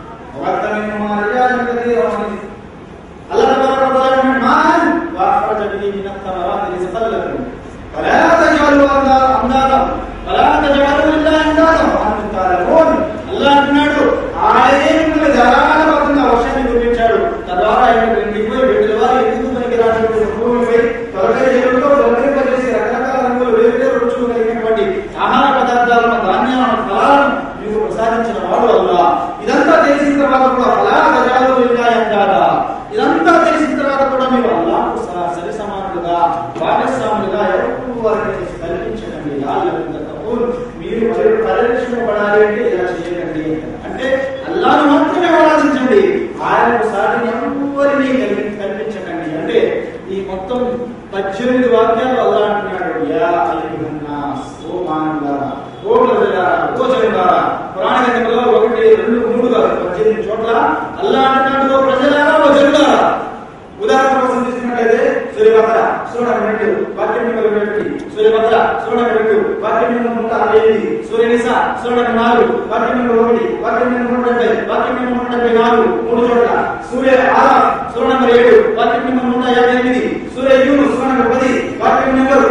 Speaker 1: వర్తమైన మార్గాన్ని కదీరమని అల్లాహ్ తబారక వతఆలా మాన్ వాఖరజ బిహి మిన థమరాతి రిజ్కల్లకుం ఫలా తజఅలు అందాలం ఫలా తజఅలు లిల్లాహి అందాలం అంtum తాలమూన్ అల్లాహ్ అంటున్నాడు ఆయనే మిమ్మల్ని ధారాళపాతంగా వర్షాన్ని కురిపించాడు తద్వారా ఆయన ఎండిపోయి వీటిల వారు ఎందుకు పనికి రానటువంటి భూమిపై తొలగై జలంతో ప్రవహింపజేసి రకరకాల రంగులు వేరు వేరు రుచులు కలిగినటువంటి ఆహార పదార్థాలను ధాన్యాలను ఫలాలను మీకు ప్రసాదించిన వాడు అల్లా ఇదంతా తెలిసిన తర్వాత కూడా ఫలా గజాలు అందాదా ఇదంతా తెలిసిన తర్వాత కూడా మీరు అల్లాహకు స- సరి సమానులుగా భాగస్వాములుగా ఎవరు వారిని చేసి కల్పించకండి తప్పులు మీరు మరి పరిరక్షింపబడాలి అంటే ఇలా చేయకండి అంటే అల్లాను మాత్రమే ఆరాధించండి ఆయనకు సాటిని ఎవరిని కల్పి కల్పించకండి అంటే ఈ మొత్తం పద్దెనిమిది వాక్యాలు అల్లా అంటున్నాడు యా అయ్యుహన్నాస్ ఓ మానవులారా ఓ ప్రజలారా ఓ జనులారా పురాణ గ్రంథంలో ఒకటి రెండు మూడు కాదు పద్దెనిమిది చోట్ల అల్లా అంటున్నాడు ఓ ప్రజలారా ఓ జనులారా ఉదాహరణ కోసం తీసుకున్నట్లయితే సూర్యభద్ర సూర్య రెండు వాక్యం నెంబర్ ఒకటి సూర్యభద్ర సూర్య రెండు వాక్యం నెంబర్ నూట అరవై ఎనిమిది సూర్యనిస సూర్య నెంబర్ నాలుగు వాక్యం నెంబర్ ఒకటి వాక్యం నెంబర్ నూట డెబ్బై వాక్యం నెంబర్ నూట డెబ్బై నాలుగు మూడు చోట్ల సూర్య ఆరా సూర్య నెంబర్ ఏడు వాక్యం నెంబర్ నూట యాభై ఎనిమిది సూర్య యూను సూర్య నెంబర్ పది వాక్యం నెంబర్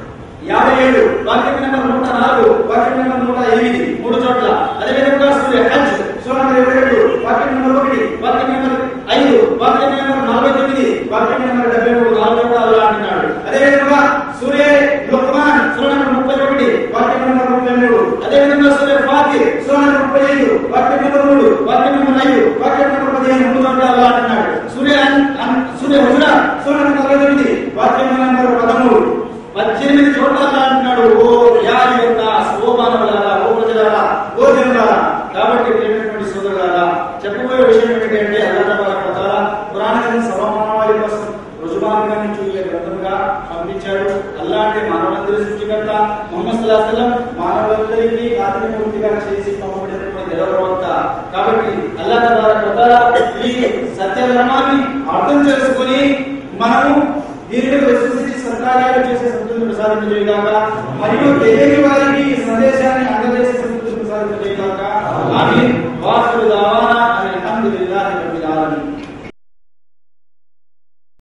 Speaker 1: యాభై ఏడు వాక్యం నెంబర్ నూట నాలుగు వాక్యం నెంబర్ నూట ఎనిమిది మూడు చోట్ల అదేవిధంగా సూర్య హజ్ సూర్య నెంబర్ ఇరవై రెండు వాక్యం నెంబర్ ఒకటి వాక్యం నెంబర్ ఐదు వాక్యం నెంబర్ నలభై తొమ్మిది వాక్యం నెంబర్ డెబ్బై మూడు నాలుగు చోట్ల అల్లా అంటున్నాడు అదేవిధంగా సూర్య లుక్మాన్ సూర్య నెంబర్ ముప్పై ఒకటి వాక్యం నెంబర్ ముప్పై మూడు అదేవిధంగా సూర్య ఫాతిర్ సూర్య నెంబర్ ముప్పై ఐదు వాక్యం నెంబర్ మూడు వాక్యం నెంబర్ ఐదు వాక్యం నెంబర్ పదిహేను మూడు చోట్ల అల్లా అంటున్నాడు సూర్య అన్- అన్- సూర్య హుజరా సూర్య నెంబర్ నలభై తొమ్మిది వాక్యం నెంబర్ పదమూడు పద్దెనిమిది చోట్ల అలా అంటున్నాడు ఓ యాది ఉన్నాస్, ఓ మానవులారా ఓ ప్రజలారా ఓ జనులారా కాబట్టి ప్రియమైనటువంటి సోదరులారా చెప్పబోయే విషయం ఏంటంటే అల్లాహ్ పురాణ గ్రంథం సర్వమానవాళి కోసం రుజుమార్గం నుంచి ఈ గ్రంథంగా పంపించాడు అల్లా అంటే మానవులందరి సృష్టికర్త ముహమ్మద్ సల్లాహ్ సల్లం మానవులందరికీ ఆత్మ పూర్తిగా చేసి పంపబడినటువంటి దేవప్రవక్త కాబట్టి అల్లా తబారా ఈ సత్య ధర్మాన్ని అర్థం చేసుకొని మనము దీనిని విశ్వసించి సత్కార్యాలు చేసే సంతృప్తి ప్రసాదించగాక మరియు తెలియని వారికి ఈ సందేశాన్ని అందజేసే సంతృప్తి ప్రసాదించగాక ఆమె వాసు దావాన